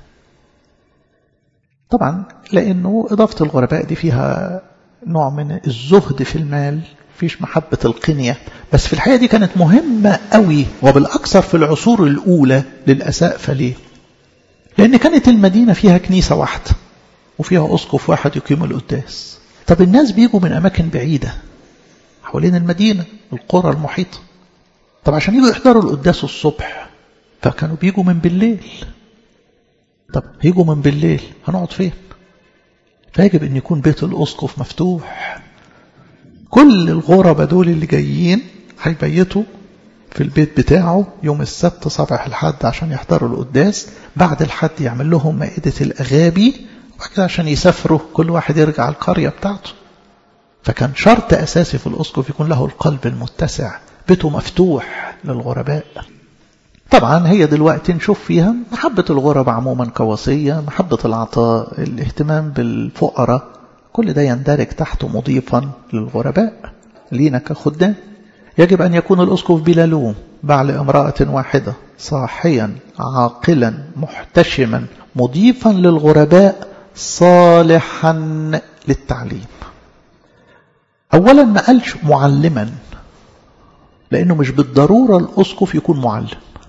طبعا لانه اضافه الغرباء دي فيها نوع من الزهد في المال فيش محبة القنية بس في الحقيقة دي كانت مهمة قوي وبالأكثر في العصور الأولى للأساء فليه لأن كانت المدينة فيها كنيسة واحدة وفيها أسقف واحد يقيم القداس طب الناس بيجوا من أماكن بعيدة حوالين المدينة القرى المحيطة طب عشان يجوا يحضروا القداس الصبح فكانوا بيجوا من بالليل طب هيجوا من بالليل هنقعد فين فيجب ان يكون بيت الاسقف مفتوح كل الغرباء دول اللي جايين هيبيتوا في البيت بتاعه يوم السبت صباح الحد عشان يحضروا القداس بعد الحد يعمل لهم مائدة الأغابي وبعد كده عشان يسافروا كل واحد يرجع القرية بتاعته فكان شرط أساسي في الأسقف يكون له القلب المتسع بيته مفتوح للغرباء طبعا هي دلوقتي نشوف فيها محبة الغرباء عموما كوصية محبة العطاء الاهتمام بالفقراء كل ده يندرج تحته مضيفا للغرباء لينا كخدام يجب أن يكون الأسقف بلا لوم بعل امرأة واحدة صاحيا عاقلا محتشما مضيفا للغرباء صالحا للتعليم أولا ما قالش معلما لأنه مش بالضرورة الأسقف يكون معلم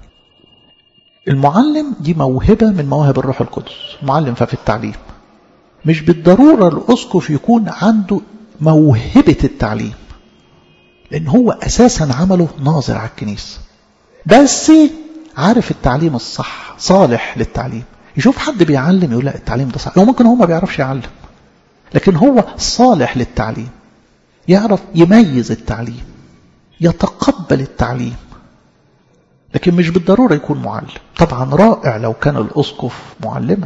المعلم دي موهبة من مواهب الروح القدس معلم ففي التعليم مش بالضرورة الأسقف يكون عنده موهبة التعليم لأن هو أساسا عمله ناظر على الكنيسة بس عارف التعليم الصح صالح للتعليم يشوف حد بيعلم يقول لا التعليم ده صح ممكن هو ما بيعرفش يعلم لكن هو صالح للتعليم يعرف يميز التعليم يتقبل التعليم لكن مش بالضرورة يكون معلم طبعا رائع لو كان الأسقف معلما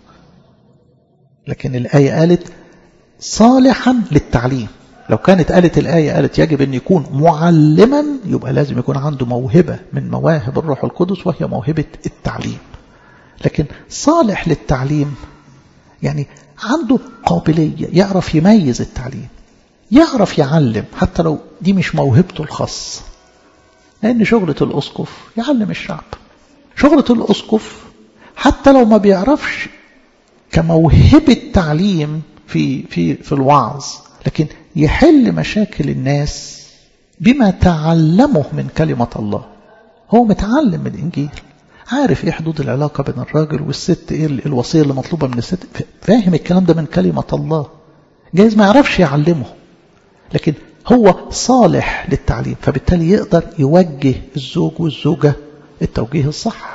لكن الآية قالت صالحا للتعليم لو كانت قالت الآية قالت يجب أن يكون معلما يبقى لازم يكون عنده موهبة من مواهب الروح القدس وهي موهبة التعليم لكن صالح للتعليم يعني عنده قابلية يعرف يميز التعليم يعرف يعلم حتى لو دي مش موهبته الخاصة لأن شغلة الأسقف يعلم الشعب شغلة الأسقف حتى لو ما بيعرفش كموهبة تعليم في في في الوعظ لكن يحل مشاكل الناس بما تعلمه من كلمة الله هو متعلم من الإنجيل عارف ايه حدود العلاقة بين الراجل والست ايه الوصية اللي مطلوبة من الست فاهم الكلام ده من كلمة الله جايز ما يعرفش يعلمه لكن هو صالح للتعليم فبالتالي يقدر يوجه الزوج والزوجة التوجيه الصح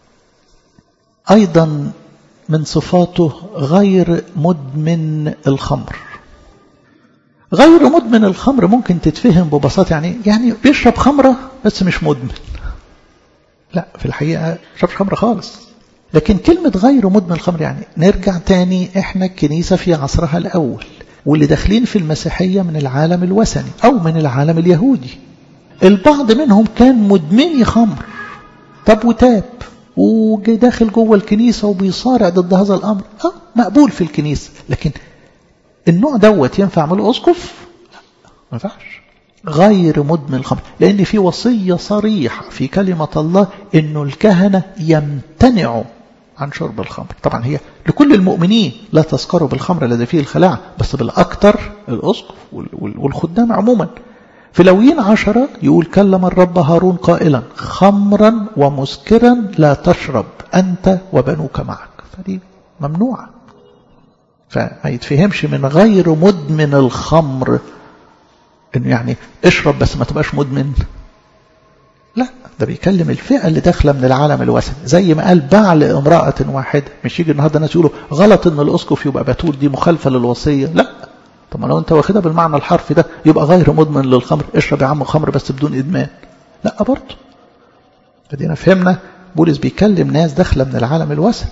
أيضا من صفاته غير مدمن الخمر غير مدمن الخمر ممكن تتفهم ببساطة يعني يعني بيشرب خمرة بس مش مدمن لا في الحقيقة شربش خمرة خالص لكن كلمة غير مدمن الخمر يعني نرجع تاني احنا الكنيسة في عصرها الأول واللي داخلين في المسيحية من العالم الوثني أو من العالم اليهودي البعض منهم كان مدمني خمر طب وتاب وداخل جوه الكنيسة وبيصارع ضد هذا الأمر أه مقبول في الكنيسة لكن النوع دوت ينفع من الأسقف لا ما ينفعش غير مدمن الخمر لأن في وصية صريحة في كلمة الله أنه الكهنة يمتنعوا عن شرب الخمر طبعا هي لكل المؤمنين لا تسكروا بالخمر الذي فيه الخلاع بس بالأكثر الأسقف والخدام عموما في لويين عشرة يقول كلم الرب هارون قائلا خمرا ومسكرا لا تشرب أنت وبنوك معك فدي ممنوعة فما يتفهمش من غير مدمن الخمر انه يعني اشرب بس ما تبقاش مدمن لا ده بيكلم الفئة اللي داخلة من العالم الوثني زي ما قال باع لامرأة واحدة مش يجي النهارده الناس يقولوا غلط ان الاسقف يبقى بتول دي مخالفة للوصية لا طب ما لو انت واخدها بالمعنى الحرفي ده يبقى غير مدمن للخمر اشرب يا عم خمر بس بدون ادمان لا برضه فدينا فهمنا بولس بيكلم ناس داخلة من العالم الوثني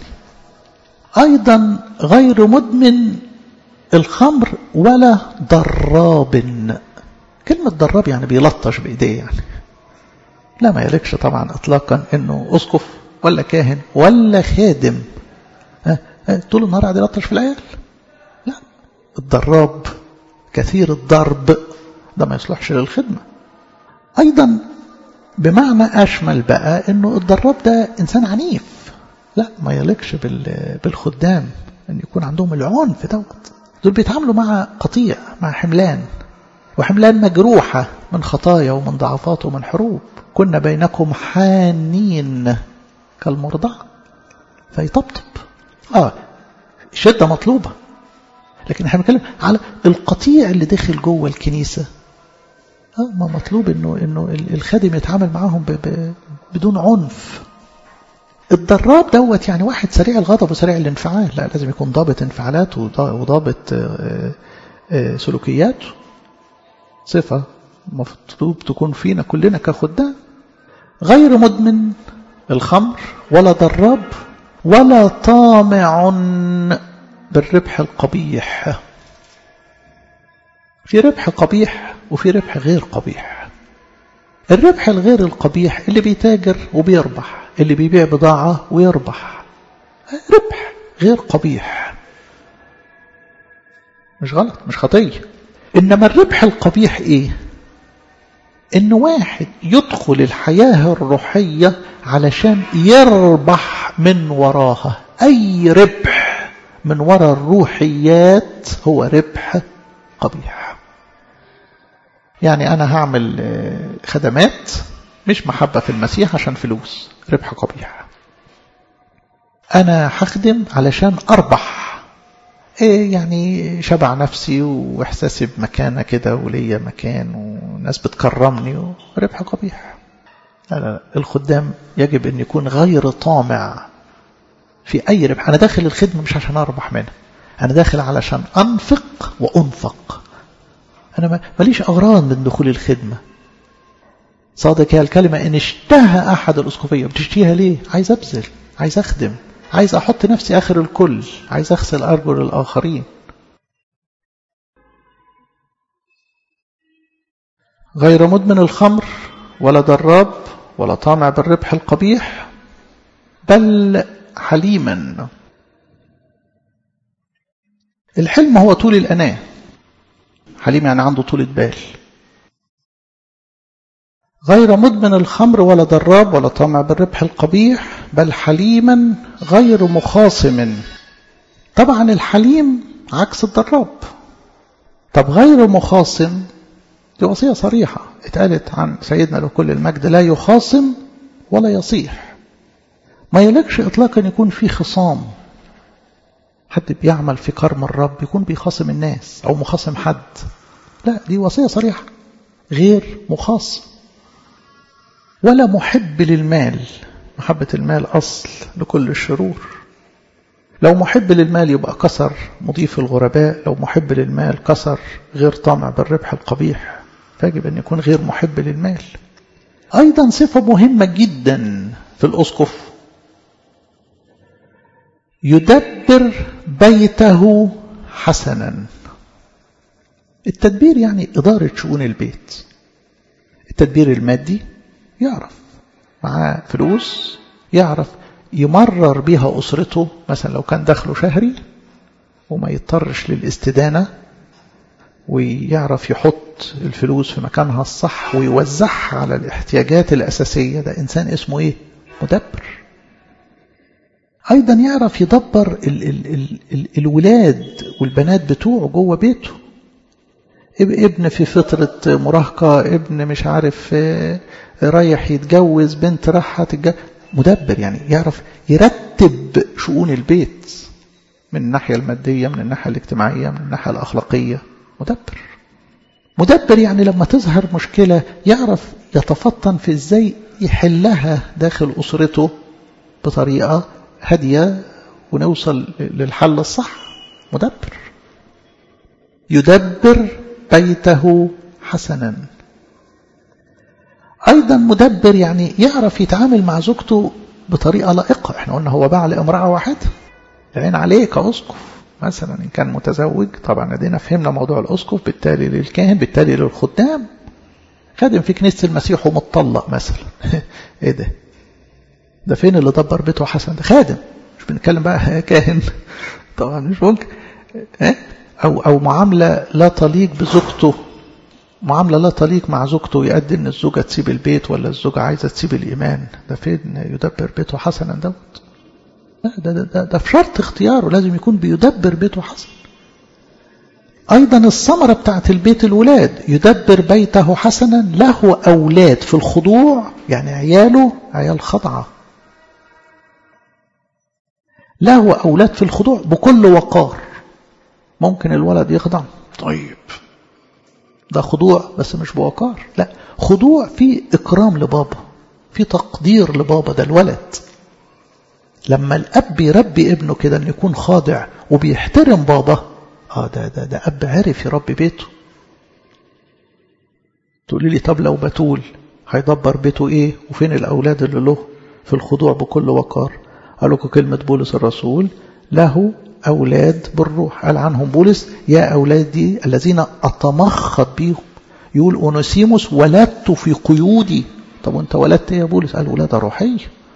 ايضا غير مدمن الخمر ولا ضراب كلمة ضراب يعني بيلطش بإيديه يعني لا ما يليقش طبعا إطلاقا إنه أسقف ولا كاهن ولا خادم طول النهار قاعد يلطش في العيال لا الضراب كثير الضرب ده ما يصلحش للخدمة أيضا بمعنى أشمل بقى إنه الضراب ده إنسان عنيف لا ما يليقش بالخدام أن يكون عندهم العنف دوت دول بيتعاملوا مع قطيع مع حملان وحملان مجروحة من خطايا ومن ضعفات ومن حروب كنا بينكم حانين كالمرضع فيطبطب آه الشدة مطلوبة لكن احنا بنتكلم على القطيع اللي داخل جوه الكنيسة اه ما مطلوب انه انه الخادم يتعامل معاهم ب ب بدون عنف الضراب دوت يعني واحد سريع الغضب وسريع الانفعال لا لازم يكون ضابط انفعالاته وضابط سلوكياته صفة مطلوب تكون فينا كلنا كخدام غير مدمن الخمر ولا ضراب ولا طامع بالربح القبيح في ربح قبيح وفي ربح غير قبيح الربح الغير القبيح اللي بيتاجر وبيربح اللي بيبيع بضاعة ويربح ربح غير قبيح مش غلط مش خطية إنما الربح القبيح إيه إن واحد يدخل الحياة الروحية علشان يربح من وراها أي ربح من وراء الروحيات هو ربح قبيح يعني أنا هعمل خدمات مش محبة في المسيح عشان فلوس ربح قبيح أنا هخدم علشان أربح إيه يعني شبع نفسي وإحساسي بمكانة كده وليا مكان وناس بتكرمني وربح قبيح لا لا لا الخدام يجب أن يكون غير طامع في أي ربح أنا داخل الخدمة مش عشان أربح منها أنا داخل علشان أنفق وأنفق أنا ماليش أغراض من دخول الخدمة صادق هي الكلمة إن اشتهى أحد الأسقفية بتشتيها ليه عايز أبذل عايز أخدم عايز أحط نفسي آخر الكل عايز أغسل أرجل الآخرين غير مدمن الخمر ولا ضراب ولا طامع بالربح القبيح بل حليما الحلم هو طول الأناة حليم يعني عنده طولة بال غير مدمن الخمر ولا ضراب ولا طامع بالربح القبيح بل حليما غير مخاصم طبعا الحليم عكس الضراب طب غير مخاصم دي وصية صريحة اتقالت عن سيدنا له كل المجد لا يخاصم ولا يصيح ما يلكش إطلاقا يكون في خصام حد بيعمل في كرم الرب يكون بيخاصم الناس أو مخاصم حد لا دي وصية صريحة غير مخاصم ولا محب للمال محبة المال أصل لكل الشرور لو محب للمال يبقى كسر مضيف الغرباء لو محب للمال كسر غير طامع بالربح القبيح فيجب أن يكون غير محب للمال أيضا صفة مهمة جدا في الأسقف يدبر بيته حسنا التدبير يعني إدارة شؤون البيت التدبير المادي يعرف معاه فلوس يعرف يمرر بها أسرته مثلا لو كان دخله شهري وما يضطرش للاستدانة ويعرف يحط الفلوس في مكانها الصح ويوزعها على الاحتياجات الأساسية ده إنسان اسمه إيه؟ مدبر أيضا يعرف يدبر ال ال ال ال الولاد والبنات بتوعه جوه بيته ابن في فترة مراهقة ابن مش عارف رايح يتجوز بنت رايحة تتجوز مدبر يعني يعرف يرتب شؤون البيت من الناحية المادية من الناحية الاجتماعية من الناحية الأخلاقية مدبر مدبر يعني لما تظهر مشكلة يعرف يتفطن في ازاي يحلها داخل أسرته بطريقة هادية ونوصل للحل الصح مدبر يدبر بيته حسنا أيضا مدبر يعني يعرف يتعامل مع زوجته بطريقة لائقة احنا قلنا هو باع لامرأة واحدة العين عليه كأسقف مثلا إن كان متزوج طبعا ادينا فهمنا موضوع الأسقف بالتالي للكاهن بالتالي للخدام خادم في كنيسة المسيح ومتطلق مثلا ايه ده ده فين اللي دبر بيته حسن ده خادم مش بنتكلم بقى كاهن طبعا مش ممكن أو أو معاملة لا تليق بزوجته معاملة لا تليق مع زوجته يؤدي ان الزوجة تسيب البيت ولا الزوجة عايزة تسيب الإيمان ده فين يدبر بيته حسنا دوت لا ده, ده, ده, ده في شرط اختياره لازم يكون بيدبر بيته حسن أيضا الثمرة بتاعت البيت الولاد يدبر بيته حسنا له أولاد في الخضوع يعني عياله عيال خضعة له أولاد في الخضوع بكل وقار ممكن الولد يخضع طيب ده خضوع بس مش بوقار لا خضوع في إكرام لبابا في تقدير لبابا ده الولد لما الأب يربي ابنه كده أن يكون خاضع وبيحترم بابا آه ده, ده, ده أب عرف يربي بيته تقولي لي طب لو بتول هيدبر بيته إيه وفين الأولاد اللي له في الخضوع بكل وقار قال لكم كلمة بولس الرسول له أولاد بالروح قال عنهم بولس يا أولادي الذين أتمخض بيهم يقول أونسيموس ولدت في قيودي طب وانت ولدت يا بولس قال ولادة روحية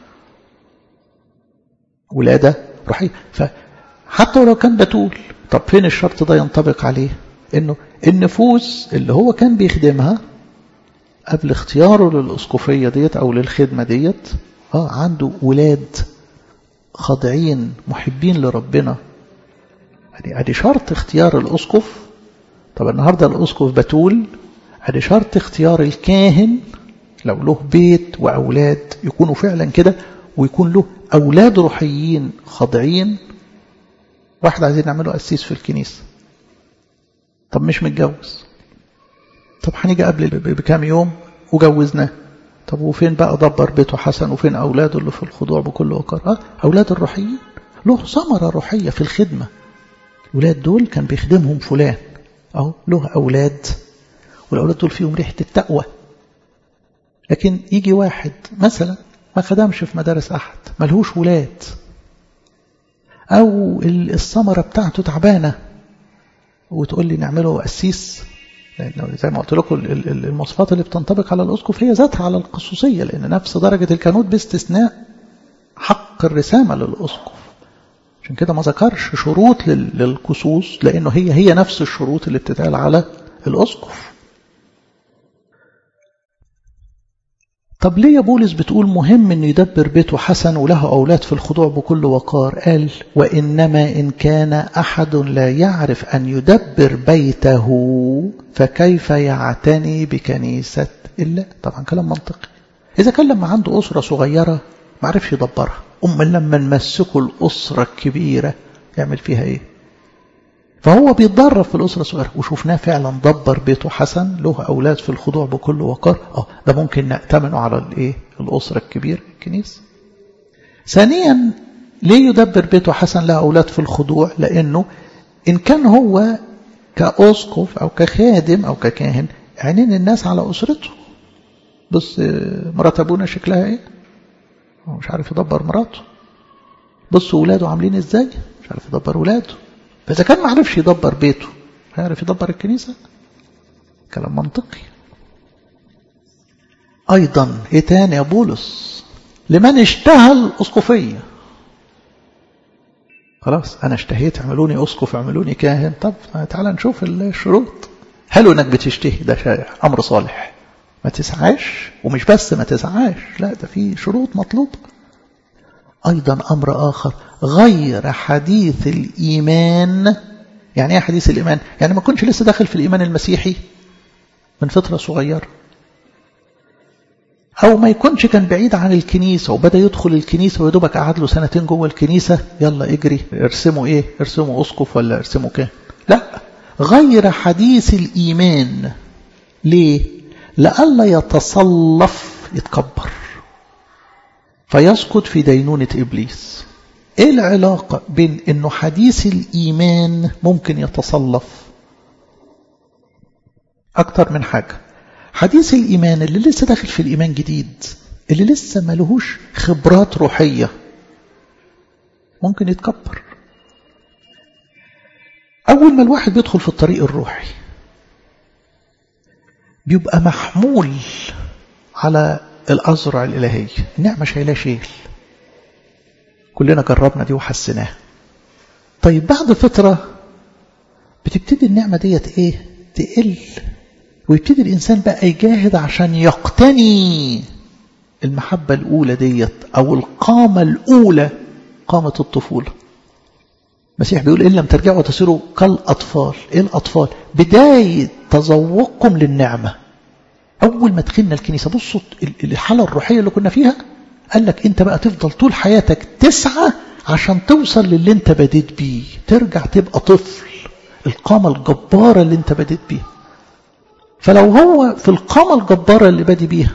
ولادة روحية فحتى ولو كان بتول طب فين الشرط ده ينطبق عليه انه النفوس اللي هو كان بيخدمها قبل اختياره للأسقفية ديت أو للخدمة ديت اه عنده ولاد خاضعين محبين لربنا ادي ادي شرط اختيار الاسقف طب النهارده الاسقف بتول ادي شرط اختيار الكاهن لو له بيت واولاد يكونوا فعلا كده ويكون له اولاد روحيين خاضعين واحد عايزين نعمله قسيس في الكنيسه طب مش متجوز طب هنيجي قبل بكام يوم وجوزناه طب وفين بقى دبر بيته حسن وفين أولاده اللي في الخضوع بكل وقار أه أولاد الروحيين له ثمرة روحية في الخدمة الأولاد دول كان بيخدمهم فلان أهو له أولاد والأولاد دول فيهم ريحة التقوى لكن يجي واحد مثلا ما خدمش في مدارس أحد ملهوش ولاد أو الثمرة بتاعته تعبانة وتقول لي نعمله قسيس لأنه زي ما قلت لكم المواصفات اللي بتنطبق على الأسقف هي ذاتها على القصوصية لأن نفس درجة الكانوت باستثناء حق الرسامة للأسقف عشان كده ما ذكرش شروط للقصوص لأنه هي هي نفس الشروط اللي بتتقال على الأسقف طب ليه يا بولس بتقول مهم أن يدبر بيته حسن وله أولاد في الخضوع بكل وقار قال وإنما إن كان أحد لا يعرف أن يدبر بيته فكيف يعتني بكنيسة الله طبعا كلام منطقي إذا كان لما عنده أسرة صغيرة ما عرفش يدبرها أما لما نمسكوا الأسرة الكبيرة يعمل فيها إيه فهو بيتدرب في الأسرة الصغيرة وشفناه فعلا دبر بيته حسن له أولاد في الخضوع بكل وقار اه ده ممكن نأتمنه على الإيه الأسرة الكبيرة الكنيسة ثانيا ليه يدبر بيته حسن له أولاد في الخضوع لأنه إن كان هو كأسقف أو كخادم أو ككاهن عينين الناس على أسرته بص مرات أبونا شكلها إيه هو مش عارف يدبر مراته بص ولاده عاملين إزاي مش عارف يدبر ولاده فإذا كان ما عرفش يدبر بيته هيعرف يدبر الكنيسة كلام منطقي أيضا إيه تاني يا بولس لمن اشتهى الأسقفية خلاص أنا اشتهيت اعملوني أسقف اعملوني كاهن طب تعال نشوف الشروط حلو انك بتشتهي ده شائع أمر صالح ما تسعاش ومش بس ما تسعاش لا ده في شروط مطلوبة أيضا أمر آخر غير حديث الإيمان يعني ايه حديث الإيمان يعني ما كنش لسه داخل في الإيمان المسيحي من فترة صغيرة أو ما يكونش كان بعيد عن الكنيسة وبدأ يدخل الكنيسة ويدوبك قعد له سنتين جوه الكنيسة يلا اجري ارسموا ايه ارسموا أسقف ولا ارسموا كان لا غير حديث الإيمان ليه لألا يتصلف يتكبر فيسقط في دينونة إبليس إيه العلاقة بين أنه حديث الإيمان ممكن يتصلف أكتر من حاجة حديث الإيمان اللي لسه داخل في الإيمان جديد اللي لسه ملهوش خبرات روحية ممكن يتكبر أول ما الواحد بيدخل في الطريق الروحي بيبقى محمول على الأزرع الإلهية النعمة شايلاه شيل كلنا جربنا دي وحسناها طيب بعد فترة بتبتدي النعمة ديت ايه تقل ويبتدي الإنسان بقى يجاهد عشان يقتني المحبة الأولى ديت أو القامة الأولى قامة الطفولة المسيح بيقول إن لم ترجعوا تصيروا كالأطفال إيه الأطفال بداية تذوقكم للنعمة أول ما دخلنا الكنيسة بصوا الحالة الروحية اللي كنا فيها قال لك أنت بقى تفضل طول حياتك تسعى عشان توصل للي انت بديت بيه ترجع تبقى طفل القامة الجبارة اللي انت بديت بيها فلو هو في القامة الجبارة اللي بادي بيها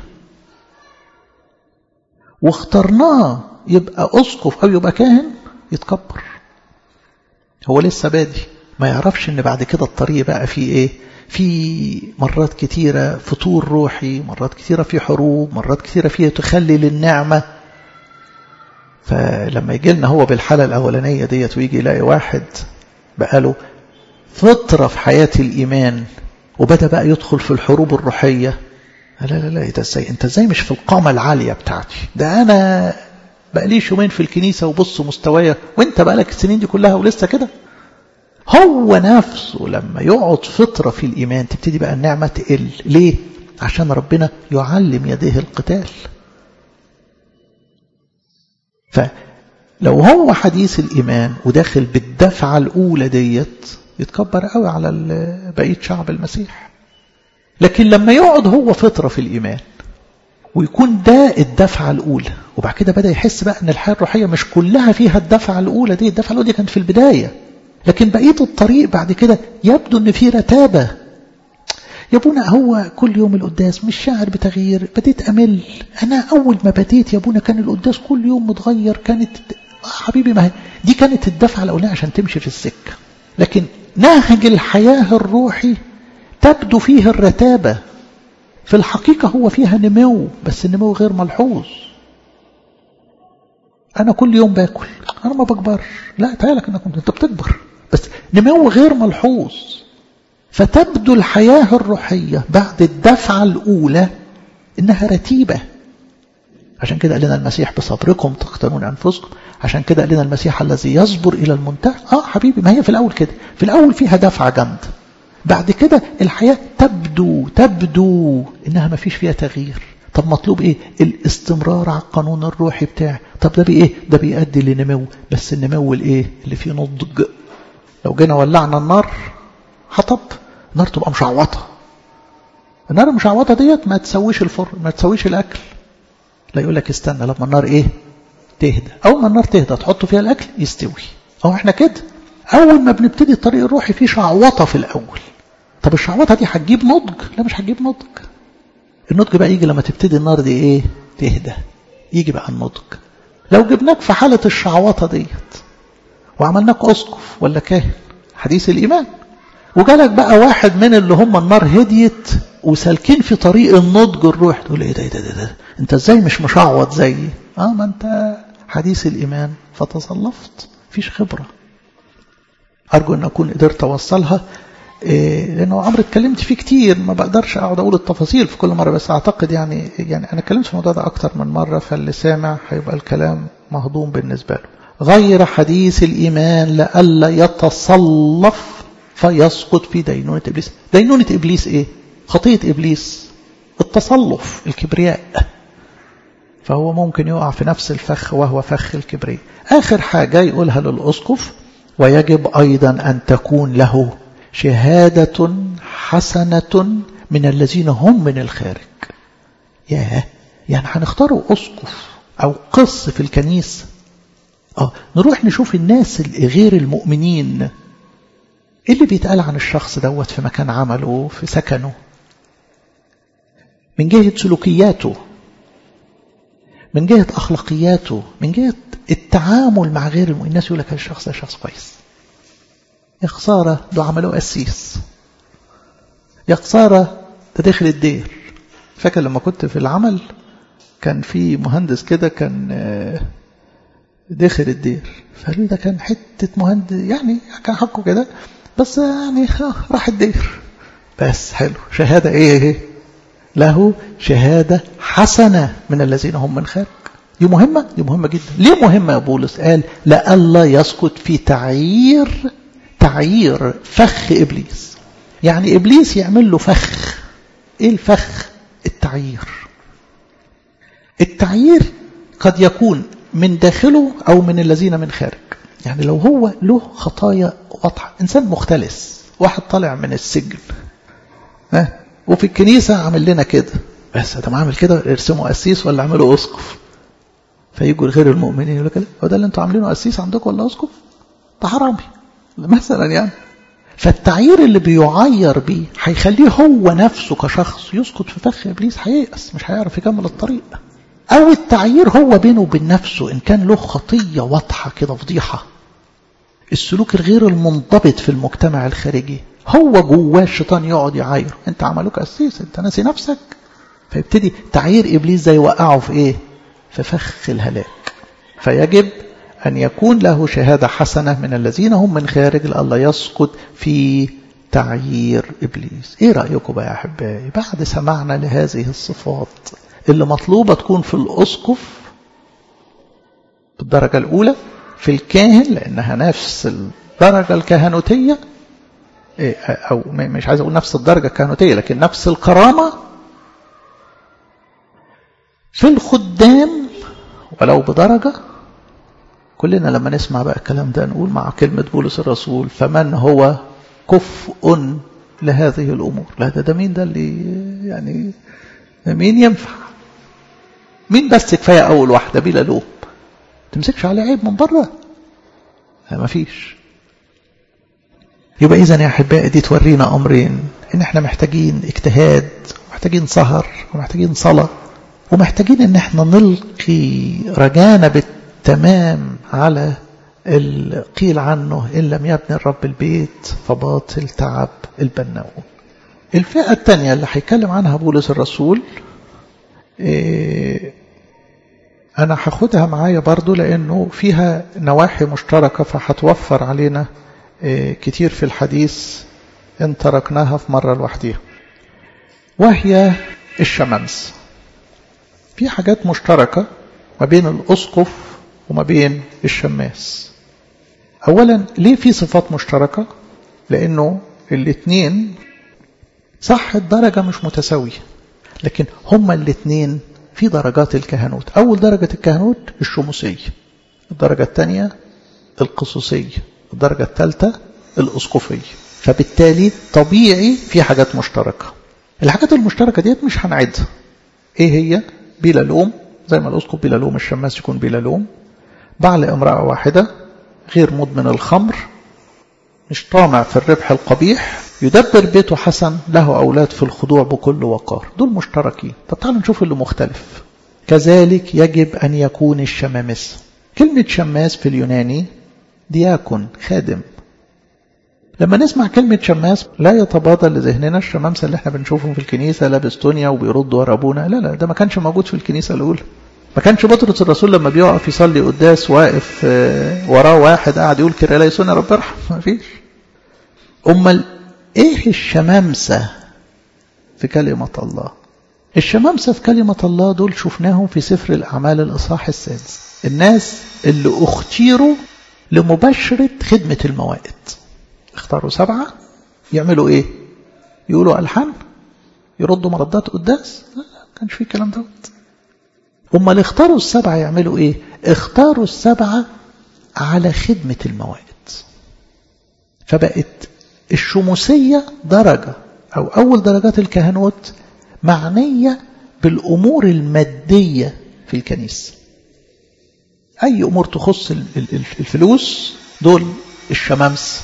واخترناه يبقى أسقف أو يبقى كاهن يتكبر هو لسه بادي ما يعرفش ان بعد كده الطريق بقى فيه ايه في مرات كتيرة فطور روحي مرات كتيرة في حروب مرات كتيرة فيها تخلي للنعمة فلما يجي لنا هو بالحالة الأولانية ديت ويجي يلاقي واحد بقاله فترة في حياة الإيمان وبدأ بقى يدخل في الحروب الروحية لا لا لا انت ازاي انت ازاي مش في القامة العالية بتاعتي ده انا بقاليش يومين في الكنيسة وبص مستوايا وانت بقالك السنين دي كلها ولسه كده هو نفسه لما يقعد فترة في الإيمان تبتدي بقى النعمة تقل ليه؟ عشان ربنا يعلم يديه القتال فلو هو حديث الإيمان وداخل بالدفعة الأولى ديت يتكبر قوي على بقية شعب المسيح لكن لما يقعد هو فترة في الإيمان ويكون ده الدفعة الأولى وبعد كده بدأ يحس بقى أن الحياة الروحية مش كلها فيها الدفعة الأولى دي الدفعة الأولى دي كانت في البداية لكن بقية الطريق بعد كده يبدو أن في رتابة يا ابونا هو كل يوم القداس مش شاعر بتغيير بديت أمل أنا أول ما بديت يا ابونا كان القداس كل يوم متغير كانت آه حبيبي ما هي دي كانت الدفعة الأولى عشان تمشي في السكة لكن نهج الحياة الروحي تبدو فيه الرتابة في الحقيقة هو فيها نمو بس النمو غير ملحوظ أنا كل يوم باكل أنا ما بكبرش لا تعالك أنك أنت بتكبر بس نمو غير ملحوظ فتبدو الحياة الروحية بعد الدفعة الأولى إنها رتيبة عشان كده قال لنا المسيح بصبركم تختنون أنفسكم عشان كده قال لنا المسيح الذي يصبر إلى المنتهى آه حبيبي ما هي في الأول كده في الأول فيها دفعة جامدة بعد كده الحياة تبدو تبدو إنها ما فيش فيها تغيير طب مطلوب إيه الاستمرار على القانون الروحي بتاعي طب ده بإيه ده بيؤدي لنمو بس النمو الإيه اللي فيه نضج لو جينا ولعنا النار حطب النار تبقى مشعوطة النار المشعوطة ديت ما تسويش الفرن ما تسويش الأكل لا يقول لك استنى لما النار إيه تهدى أول ما النار تهدى تحط فيها الأكل يستوي أو إحنا كده أول ما بنبتدي الطريق الروحي فيه شعوطة في الأول طب الشعوطة دي هتجيب نضج لا مش هتجيب نضج النضج بقى يجي لما تبتدي النار دي إيه تهدى يجي بقى النضج لو جبناك في حالة الشعوطة ديت وعملناك أسقف ولا كاهن حديث الإيمان وجالك بقى واحد من اللي هم النار هديت وسالكين في طريق النضج الروح تقول ايه ده ايه ده, ده, ده انت ازاي مش مشعوط زيي اه ما انت حديث الايمان فتصلفت فيش خبره ارجو ان اكون قدرت اوصلها إيه لانه عمرو اتكلمت فيه كتير ما بقدرش اقعد اقول التفاصيل في كل مره بس اعتقد يعني يعني انا اتكلمت في الموضوع ده اكتر من مره فاللي سامع هيبقى الكلام مهضوم بالنسبه له غير حديث الايمان لئلا يتصلف فيسقط في دينونة إبليس دينونة إبليس إيه؟ خطية إبليس التصلف الكبرياء فهو ممكن يقع في نفس الفخ وهو فخ الكبرياء آخر حاجة يقولها للأسقف ويجب أيضا أن تكون له شهادة حسنة من الذين هم من الخارج ياه يعني هنختاروا أسقف أو قس في الكنيسة آه نروح نشوف الناس غير المؤمنين ايه اللي بيتقال عن الشخص دوت في مكان عمله في سكنه من جهة سلوكياته من جهة أخلاقياته من جهة التعامل مع غير المؤمنين الناس يقول لك الشخص ده شخص كويس يا خسارة ده عملوه قسيس يا خسارة ده داخل الدير فاكر لما كنت في العمل كان في مهندس كده كان داخل الدير فقالوا ده كان حتة مهندس يعني كان حقه كده بس يعني راح الدير بس حلو شهادة ايه له شهادة حسنة من الذين هم من خارج دي مهمة دي مهمة جدا ليه مهمة يا بولس قال لألا يسقط في تعيير تعيير فخ إبليس يعني إبليس يعمل له فخ إيه الفخ التعيير التعيير قد يكون من داخله أو من الذين من خارج يعني لو هو له خطايا واضحة إنسان مختلس واحد طالع من السجن ها وفي الكنيسة عمل لنا كده بس ده عامل كده ارسمه قسيس ولا عمله أسقف فيجوا غير المؤمنين يقول لك هو ده اللي انتوا عاملينه قسيس عندكم ولا اسقف ده حرامي مثلا يعني فالتعيير اللي بيعير بيه هيخليه هو نفسه كشخص يسقط في فخ ابليس هييأس مش هيعرف يكمل الطريق او التعيير هو بينه وبين نفسه ان كان له خطيه واضحه كده فضيحه السلوك الغير المنضبط في المجتمع الخارجي هو جواه الشيطان يقعد يعايره انت عملوك قسيس انت ناسي نفسك فيبتدي تعيير ابليس زي يوقعه في ايه في فخ الهلاك فيجب أن يكون له شهادة حسنة من الذين هم من خارج لألا يسقط في تعيير إبليس إيه رأيكم بقى يا أحبائي بعد سمعنا لهذه الصفات اللي مطلوبة تكون في الأسقف بالدرجة الأولى في الكاهن لأنها نفس الدرجة الكهنوتية أو مش عايز أقول نفس الدرجة الكهنوتية لكن نفس الكرامة في الخدام ولو بدرجة كلنا لما نسمع بقى الكلام ده نقول مع كلمة بولس الرسول فمن هو كفء لهذه الأمور لا ده, ده مين ده اللي يعني مين ينفع مين بس كفاية أول واحدة بلا لوم تمسكش عليه عيب من بره ما فيش يبقى إذا يا أحبائي دي تورينا أمرين إن إحنا محتاجين اجتهاد ومحتاجين سهر ومحتاجين صلاة ومحتاجين إن إحنا نلقي رجانا بالتمام على قيل عنه إن لم يبني الرب البيت فباطل تعب البناؤون الفئة الثانية اللي هيتكلم عنها بولس الرسول إيه أنا هاخدها معايا برضو لأنه فيها نواحي مشتركة فهتوفر علينا إيه كتير في الحديث إن تركناها في مرة لوحديها وهي الشمامس في حاجات مشتركة ما بين الأسقف وما بين الشماس أولا ليه في صفات مشتركة لأنه الاثنين صح الدرجة مش متساوية لكن هما الاثنين في درجات الكهنوت أول درجة الكهنوت الشموسية الدرجة الثانية القصصية الدرجة الثالثة الأسقفية فبالتالي طبيعي في حاجات مشتركة الحاجات المشتركة ديت مش هنعدها ايه هي بلا لوم زي ما الأسقف بلا لوم الشماس يكون بلا لوم بعل امرأة واحدة غير مدمن الخمر مش طامع في الربح القبيح يدبر بيته حسن له أولاد في الخضوع بكل وقار دول مشتركين طب تعالوا نشوف اللي مختلف كذلك يجب أن يكون الشمامس كلمة شماس في اليوناني دياكون خادم لما نسمع كلمة شماس لا يتبادر لذهننا الشمامسة اللي احنا بنشوفهم في الكنيسة لابس تونيا وبيرد ورا ابونا لا لا ده ما كانش موجود في الكنيسة الأولى ما كانش بطرس الرسول لما بيقف يصلي قداس واقف وراه واحد قاعد يقول كرا ليسون يا رب ارحم ما فيش امال ايه الشمامسة في كلمة الله الشمامسة في كلمة الله دول شفناهم في سفر الأعمال الإصحاح السادس الناس اللي اختيروا لمباشرة خدمة الموائد اختاروا سبعة يعملوا ايه يقولوا ألحان يردوا مردات قداس لا لا كانش في كلام دوت هم اللي اختاروا السبعة يعملوا ايه اختاروا السبعة على خدمة الموائد فبقت الشموسية درجة أو أول درجات الكهنوت معنية بالأمور المادية في الكنيسة أي أمور تخص الفلوس دول الشمامس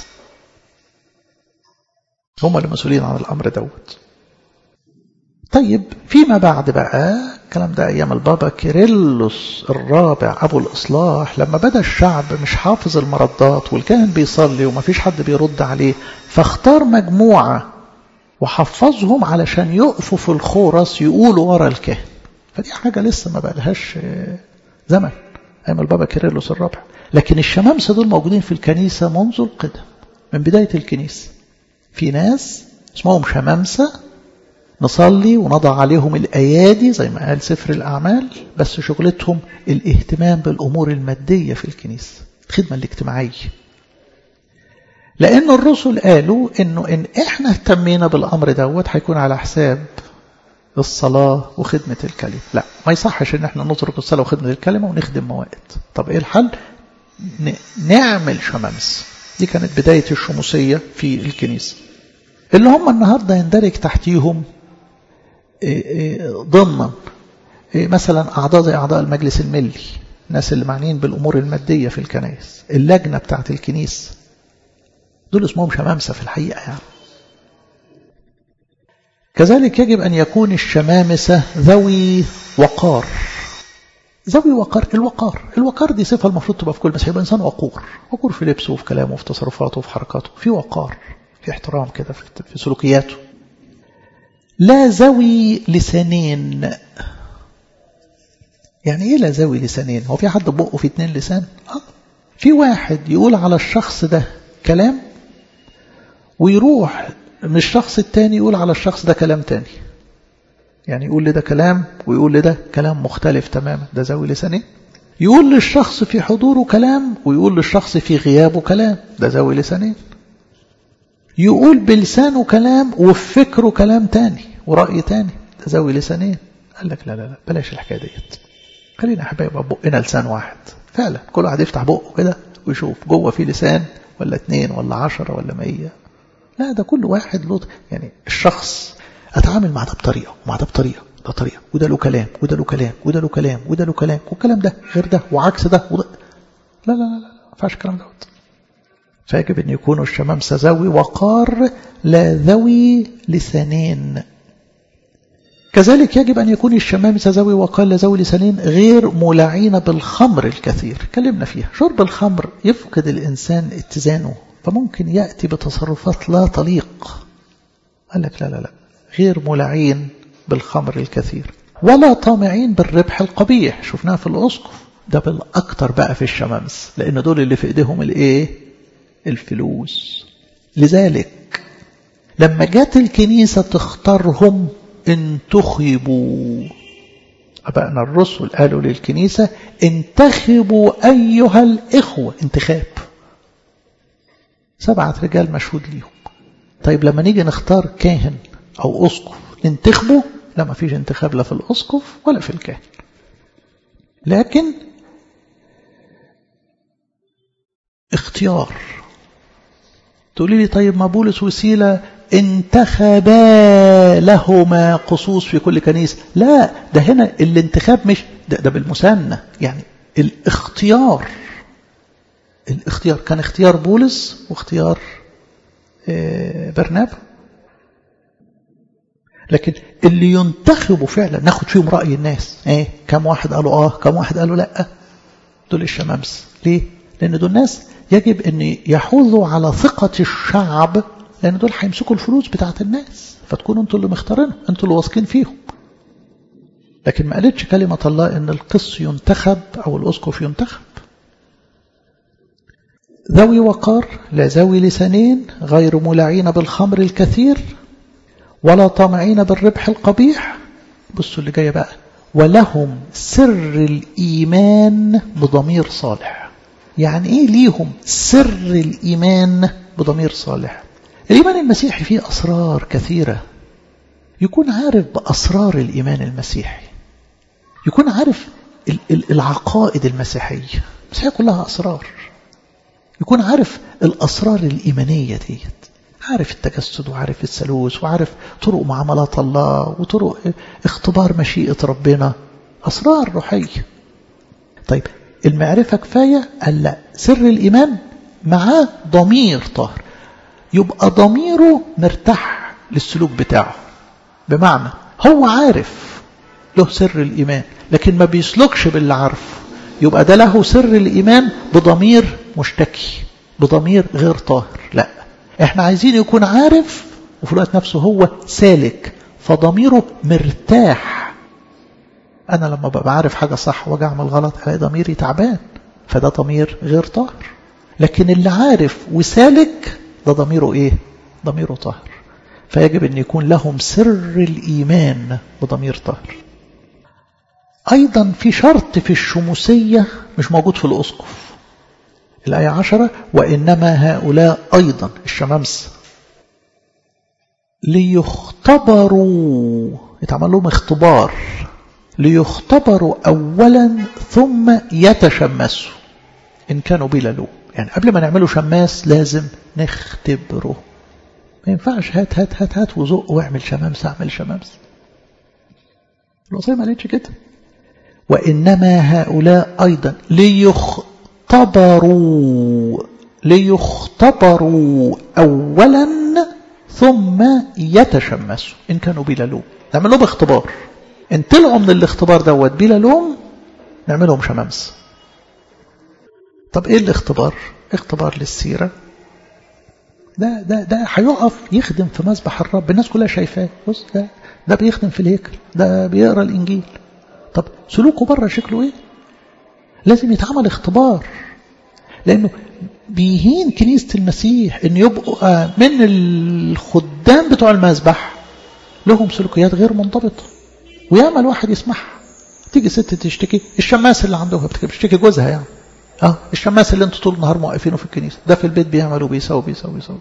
هم المسؤولين عن الأمر دوت طيب فيما بعد بقى الكلام ده أيام البابا كيرلس الرابع أبو الإصلاح لما بدأ الشعب مش حافظ المردات والكاهن بيصلي وما فيش حد بيرد عليه فاختار مجموعة وحفظهم علشان يقفوا في الخورس يقولوا ورا الكاهن فدي حاجة لسه ما بقالهاش زمن أيام البابا كيرلس الرابع لكن الشمامسة دول موجودين في الكنيسة منذ القدم من بداية الكنيسة في ناس اسمهم شمامسة نصلي ونضع عليهم الأيادي زي ما قال سفر الأعمال بس شغلتهم الاهتمام بالأمور المادية في الكنيسة الخدمة الاجتماعية لأن الرسل قالوا إنه إن إحنا اهتمينا بالأمر دوت هيكون على حساب الصلاة وخدمة الكلمة لا ما يصحش إن إحنا نترك الصلاة وخدمة الكلمة ونخدم موائد طب إيه الحل نعمل شمامس دي كانت بداية الشموسية في الكنيسة اللي هم النهاردة يندرج تحتيهم ضمنا مثلا أعضاء زي أعضاء المجلس الملي الناس اللي معنيين بالأمور المادية في الكنائس اللجنة بتاعت الكنيسة دول اسمهم شمامسة في الحقيقة يعني كذلك يجب أن يكون الشمامسة ذوي وقار ذوي وقار الوقار الوقار دي صفة المفروض تبقى في كل مسيحي يبقى إنسان وقور وقور في لبسه وفي كلامه وفي تصرفاته وفي حركاته في وقار في احترام كده في سلوكياته لا ذوي لسانين يعني ايه لا ذوي لسانين هو في حد بقه في اتنين لسان آه. في واحد يقول على الشخص ده كلام ويروح من الشخص التاني يقول على الشخص ده كلام تاني يعني يقول لده كلام ويقول لده كلام مختلف تماما ده ذوي لسانين يقول للشخص في حضوره كلام ويقول للشخص في غيابه كلام ده ذوي لسانين يقول بلسانه كلام وفي فكره كلام تاني ورأي تاني ده ذوي لسانين قال لك لا لا لا بلاش الحكاية ديت خلينا احبائي يبقى بقنا لسان واحد فعلا كل واحد يفتح بقه كده ويشوف جوه في لسان ولا اتنين ولا عشرة ولا مية لا ده كل واحد له يعني الشخص اتعامل مع ده بطريقة ومع ده بطريقة ده طريقة وده له كلام وده له كلام وده له كلام وده له كلام والكلام ده غير ده وعكس ده وده لا لا لا لا ما ينفعش الكلام دوت فيجب أن يكونوا الشمامسة ذوي وقار لا ذوي لسانين كذلك يجب أن يكون الشمامسة ذوي وقار لا ذوي لسانين غير مولعين بالخمر الكثير كلمنا فيها شرب الخمر يفقد الإنسان اتزانه فممكن يأتي بتصرفات لا تليق قال لك لا لا لا غير مولعين بالخمر الكثير ولا طامعين بالربح القبيح شفناها في الأسقف ده بالأكتر بقى في الشمامس لأن دول اللي في إيديهم الإيه الفلوس لذلك لما جت الكنيسة تختارهم انتخبوا أبائنا الرسل قالوا للكنيسة انتخبوا أيها الإخوة انتخاب سبعة رجال مشهود ليهم طيب لما نيجي نختار كاهن أو أسقف ننتخبه لا ما فيش انتخاب لا في الأسقف ولا في الكاهن لكن اختيار تقولي لي طيب ما بولس وسيلة انتخبا لهما قصوص في كل كنيسة لا ده هنا الانتخاب مش ده, ده بالمثنى يعني الاختيار الاختيار كان اختيار بولس واختيار برنابا لكن اللي ينتخبوا فعلا ناخد فيهم رأي الناس ايه كم واحد قالوا اه كم واحد قالوا لا دول الشمامس ليه لان دول ناس يجب ان يحوزوا على ثقة الشعب لان دول هيمسكوا الفلوس بتاعت الناس فتكونوا انتوا اللي مختارينهم انتوا اللي واثقين فيهم لكن ما قالتش كلمة الله ان القس ينتخب او الاسقف ينتخب ذوي وقار لا ذوي لسانين غير مولعين بالخمر الكثير ولا طامعين بالربح القبيح بصوا اللي جايه بقى ولهم سر الإيمان بضمير صالح يعني إيه ليهم سر الإيمان بضمير صالح الإيمان المسيحي فيه أسرار كثيرة يكون عارف بأسرار الإيمان المسيحي يكون عارف العقائد المسيحية المسيحية كلها أسرار يكون عارف الأسرار الإيمانية ديت عارف التجسد وعارف الثالوث وعارف طرق معاملات الله وطرق اختبار مشيئة ربنا أسرار روحية طيب المعرفة كفاية قال لا سر الإيمان معاه ضمير طاهر يبقى ضميره مرتاح للسلوك بتاعه بمعنى هو عارف له سر الإيمان لكن ما بيسلكش باللي عارفه يبقى ده له سر الإيمان بضمير مشتكي بضمير غير طاهر لا احنا عايزين يكون عارف وفي الوقت نفسه هو سالك فضميره مرتاح انا لما ببقى عارف حاجة صح واجي اعمل غلط الاقي ضميري تعبان فده ضمير غير طاهر لكن اللي عارف وسالك ده ضميره ايه ضميره طاهر فيجب ان يكون لهم سر الايمان بضمير طاهر ايضا في شرط في الشموسية مش موجود في الاسقف الآية عشرة وإنما هؤلاء أيضا الشمامسة ليختبروا يتعمل لهم اختبار ليختبروا أولا ثم يتشمسوا إن كانوا بلا لوم يعني قبل ما نعمله شماس لازم نختبره ما ينفعش هات هات هات هات وزق واعمل شمامسة اعمل شمامسة الوصية ما قالتش كده وإنما هؤلاء أيضا ليختبروا ليختبروا أولا ثم يتشمسوا إن كانوا بلا لوم نعمل لهم اختبار إن طلعوا من الاختبار دوت بلا لوم نعمل لهم شمامس طب إيه الاختبار اختبار للسيرة ده ده ده هيقف يخدم في مسبح الرب الناس كلها شايفاه بص ده ده بيخدم في الهيكل ده بيقرا الانجيل طب سلوكه بره شكله ايه لازم يتعمل اختبار لانه بيهين كنيسه المسيح ان يبقوا من الخدام بتوع المسبح لهم سلوكيات غير منضبطه وياما الواحد يسمعها تيجي ست تشتكي الشماس اللي عندها بتشتكي جوزها يعني اه الشماس اللي انتوا طول النهار موقفينه في الكنيسه ده في البيت بيعمل وبيسوي بيسوي بيسوي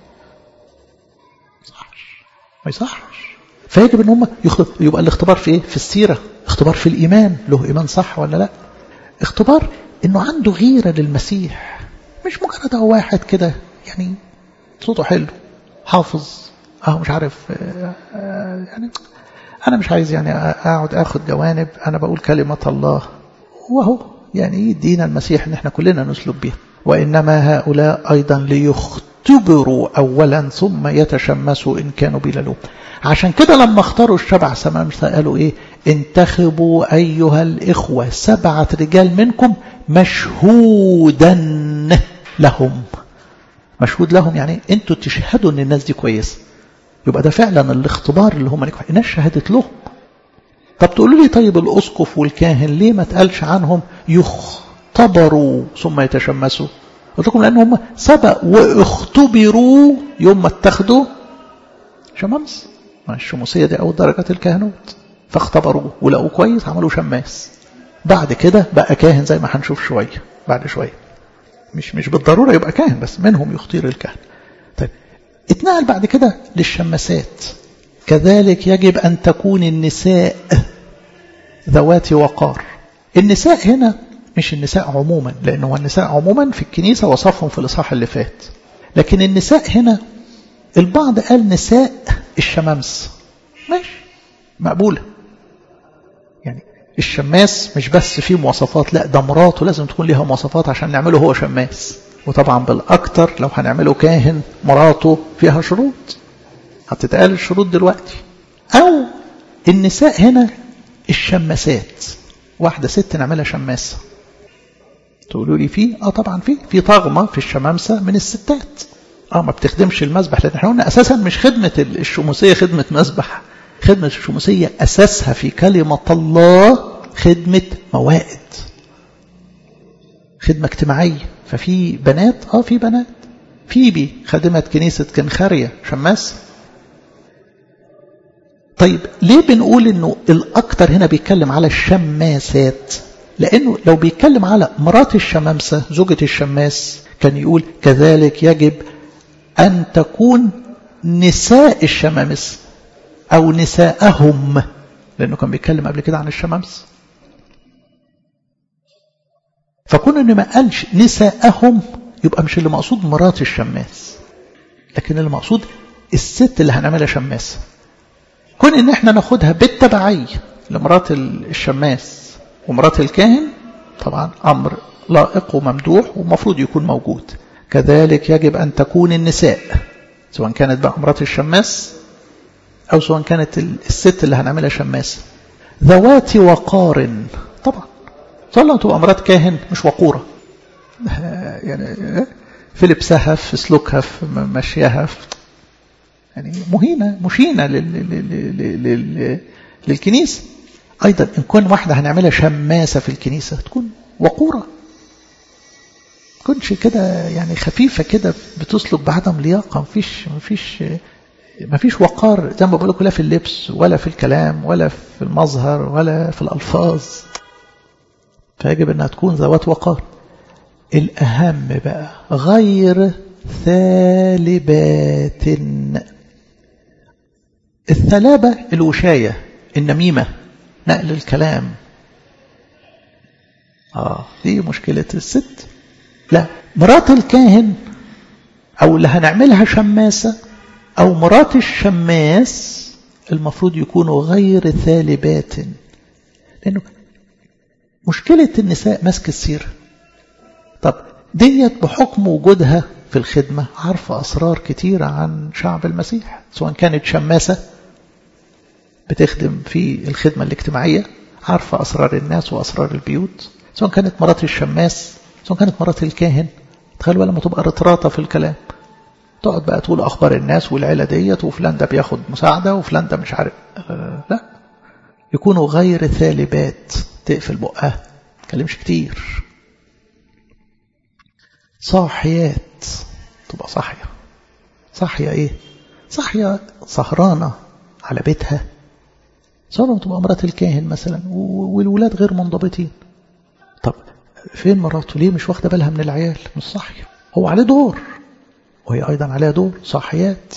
ما يصحش فيجب ان هم يبقى الاختبار في ايه في السيره اختبار في الايمان له ايمان صح ولا لا اختبار انه عنده غيره للمسيح مش مجرد هو واحد كده يعني صوته حلو حافظ اه مش عارف آه آه يعني انا مش عايز يعني اقعد اخد جوانب انا بقول كلمه الله وهو يعني يدينا المسيح ان احنا كلنا نسلك بها وانما هؤلاء ايضا ليختبروا اولا ثم يتشمسوا ان كانوا بلا لوم عشان كده لما اختاروا السبع سمامسة قالوا ايه انتخبوا ايها الاخوة سبعة رجال منكم مشهودا لهم مشهود لهم يعني انتوا تشهدوا ان الناس دي كويسة يبقى ده فعلا الاختبار اللي هم نجحوا الناس شهدت لهم طب تقولوا لي طيب الاسقف والكاهن ليه ما تقالش عنهم يختبروا ثم يتشمسوا قلت لكم لان هم سبق واختبروا يوم ما اتخذوا شمامس ما الشموسية دي أول درجات الكهنوت فاختبروه ولقوه كويس عملوا شماس بعد كده بقى كاهن زي ما هنشوف شوية بعد شوية مش مش بالضرورة يبقى كاهن بس منهم يختير الكهن طيب اتنقل بعد كده للشماسات كذلك يجب أن تكون النساء ذوات وقار النساء هنا مش النساء عموما لأنه النساء عموما في الكنيسة وصفهم في الإصحاح اللي فات لكن النساء هنا البعض قال نساء الشمامس ماشي مقبولة يعني الشماس مش بس فيه مواصفات لا ده مراته لازم تكون ليها مواصفات عشان نعمله هو شماس وطبعا بالأكتر لو هنعمله كاهن مراته فيها شروط هتتقال الشروط دلوقتي أو النساء هنا الشماسات واحدة ست نعملها شماسة تقولوا لي فيه اه طبعا فيه في طغمة في الشمامسة من الستات اه ما بتخدمش المسبح لان احنا قلنا اساسا مش خدمه الشموسيه خدمه مسبح خدمه الشموسيه اساسها في كلمه الله خدمه موائد خدمه اجتماعيه ففي بنات اه في بنات فيبي خادمه كنيسه كنخاريه شماس طيب ليه بنقول انه الاكتر هنا بيتكلم على الشماسات لانه لو بيتكلم على مرات الشمامسه زوجة الشماس كان يقول كذلك يجب أن تكون نساء الشمامس أو نساءهم لأنه كان بيتكلم قبل كده عن الشمامس فكون إن ما قالش نساءهم يبقى مش اللي مقصود مرات الشماس لكن اللي مقصود الست اللي هنعملها شماسة كون إن احنا ناخدها بالتبعية لمرات الشماس ومرات الكاهن طبعا أمر لائق وممدوح ومفروض يكون موجود كذلك يجب أن تكون النساء سواء كانت بقى مرات الشماس أو سواء كانت الست اللي هنعملها شماسة ذوات وقار طبعا صلى تبقى مرات كاهن مش وقورة يعني في لبسها في سلوكها في مشيها في يعني مهينة مشينة للكنيسة أيضا إن كان واحدة هنعملها شماسة في الكنيسة تكون وقورة تكونش كده يعني خفيفة كده بتسلك بعدم لياقة مفيش مفيش مفيش وقار زي ما بقول لكم لا في اللبس ولا في الكلام ولا في المظهر ولا في الألفاظ فيجب أنها تكون ذوات وقار الأهم بقى غير ثالبات الثلابة الوشاية النميمة نقل الكلام آه دي مشكلة الست لا مرات الكاهن أو اللي هنعملها شماسة أو مرات الشماس المفروض يكونوا غير ثالبات لأنه مشكلة النساء ماسك السيرة طب ديت بحكم وجودها في الخدمة عارفة أسرار كتيرة عن شعب المسيح سواء كانت شماسة بتخدم في الخدمة الاجتماعية عارفة أسرار الناس وأسرار البيوت سواء كانت مرات الشماس سواء كانت مرات الكاهن تخيلوا لما تبقى رطراطة في الكلام تقعد بقى تقول أخبار الناس والعيلة ديت وفلان ده بياخد مساعدة وفلان ده مش عارف أه لا يكونوا غير ثالبات تقفل بقها تكلمش كتير صاحيات تبقى صاحية صاحية ايه صاحية سهرانة على بيتها سواء تبقى مرات الكاهن مثلا والولاد غير منضبطين طب فين مراته ليه مش واخدة بالها من العيال مش صاحية هو عليه دور وهي أيضا عليها دور صاحيات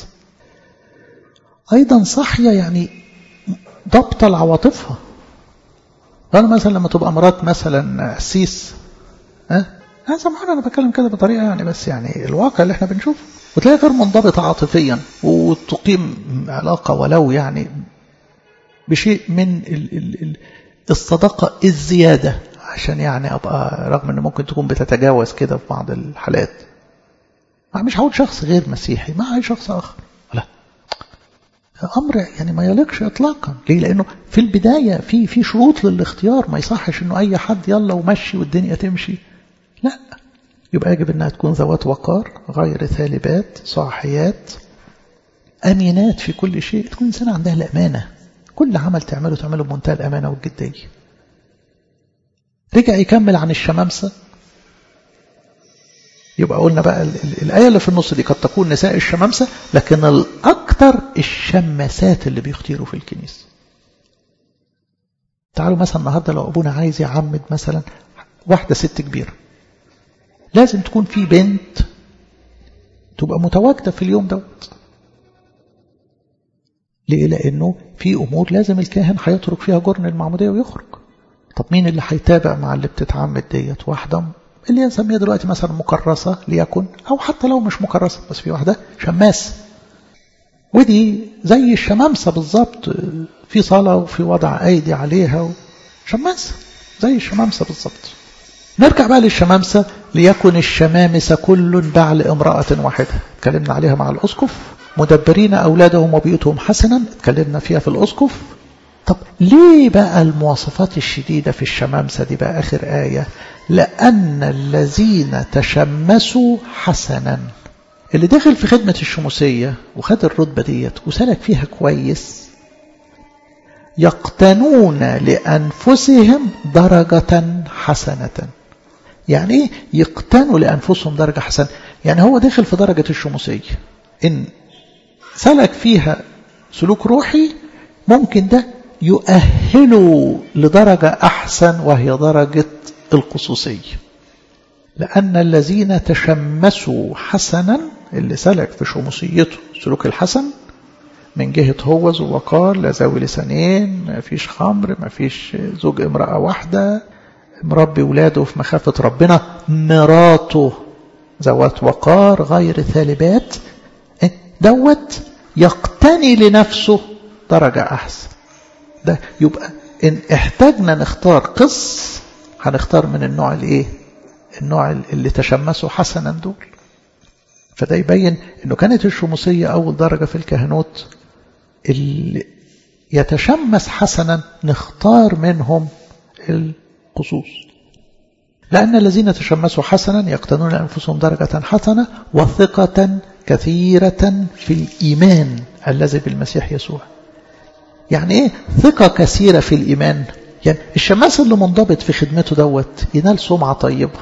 أيضا صاحية يعني ضبط لعواطفها أنا مثلا لما تبقى مرات مثلا قسيس ها أنا سامحوني أنا بتكلم كده بطريقة يعني بس يعني الواقع اللي احنا بنشوفه وتلاقي غير منضبطة عاطفيا وتقيم علاقة ولو يعني بشيء من ال ال ال الصداقة الزيادة عشان يعني أبقى رغم أن ممكن تكون بتتجاوز كده في بعض الحالات مش هقول شخص غير مسيحي مع أي شخص آخر لا أمر يعني ما يليقش إطلاقا ليه لأنه في البداية في في شروط للاختيار ما يصحش أنه أي حد يلا ومشي والدنيا تمشي لا يبقى يجب أنها تكون ذوات وقار غير ثالبات صاحيات أمينات في كل شيء تكون إنسان عندها الأمانة كل عمل تعمله تعمله بمنتهى الأمانة والجدية رجع يكمل عن الشمامسة يبقى قلنا بقى الآية اللي في النص دي قد تكون نساء الشمامسة لكن الأكثر الشماسات اللي بيختيروا في الكنيسة تعالوا مثلا النهاردة لو أبونا عايز يعمد مثلا واحدة ست كبيرة لازم تكون في بنت تبقى متواجدة في اليوم دوت ليه لأنه في أمور لازم الكاهن هيترك فيها جرن المعمودية ويخرج طب مين اللي هيتابع مع اللي بتتعمد ديت واحدة اللي نسميها دلوقتي مثلا مكرسة ليكن أو حتى لو مش مكرسة بس في واحدة شماس ودي زي الشمامسة بالظبط في صلاة وفي وضع أيدي عليها شماسة زي الشمامسة بالظبط نرجع بقى للشمامسة ليكن الشمامسة كل بعل امرأة واحدة اتكلمنا عليها مع الأسقف مدبرين أولادهم وبيوتهم حسنا اتكلمنا فيها في الأسقف طب ليه بقى المواصفات الشديدة في الشمامسة دي بقى آخر آية لأن الذين تشمسوا حسنا اللي دخل في خدمة الشموسية وخد الرتبة ديت وسلك فيها كويس يقتنون لأنفسهم درجة حسنة يعني ايه يقتنوا لأنفسهم درجة حسنة يعني هو دخل في درجة الشموسية إن سلك فيها سلوك روحي ممكن ده يؤهله لدرجة أحسن وهي درجة الخصوصية لأن الذين تشمسوا حسنا اللي سلك في شموسيته سلوك الحسن من جهة هوز ووقار لا ذوي لسانين ما فيش خمر ما فيش زوج امرأة واحدة مربي ولاده في مخافة ربنا مراته ذوات وقار غير ثالبات دوت يقتني لنفسه درجة أحسن ده يبقى إن احتاجنا نختار قص هنختار من النوع الايه النوع اللي تشمسوا حسنا دول فده يبين انه كانت الشموسية اول درجة في الكهنوت اللي يتشمس حسنا نختار منهم القصوص لأن الذين تشمسوا حسنا يقتنون أنفسهم درجة حسنة وثقة كثيرة في الإيمان الذي بالمسيح يسوع يعني إيه ثقة كثيرة في الإيمان يعني الشماس اللي منضبط في خدمته دوت ينال سمعة طيبة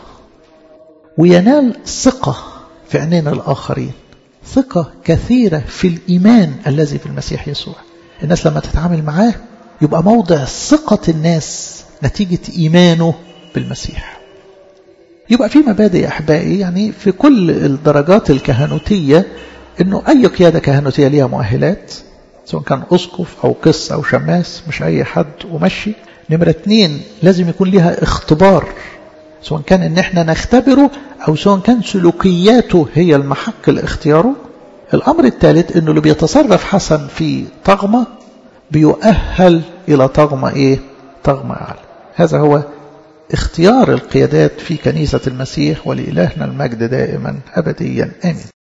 وينال ثقة في عينين الآخرين ثقة كثيرة في الإيمان الذي في المسيح يسوع الناس لما تتعامل معاه يبقى موضع ثقة الناس نتيجة إيمانه بالمسيح يبقى في مبادئ يا أحبائي يعني في كل الدرجات الكهنوتية أنه أي قيادة كهنوتية ليها مؤهلات سواء كان أسقف أو قس أو شماس مش أي حد ومشي نمرة اتنين لازم يكون لها اختبار سواء كان ان احنا نختبره او سواء كان سلوكياته هي المحك لاختياره الامر الثالث انه اللي بيتصرف حسن في طغمة بيؤهل الى طغمة ايه طغمة اعلى هذا هو اختيار القيادات في كنيسة المسيح ولإلهنا المجد دائما أبديا آمين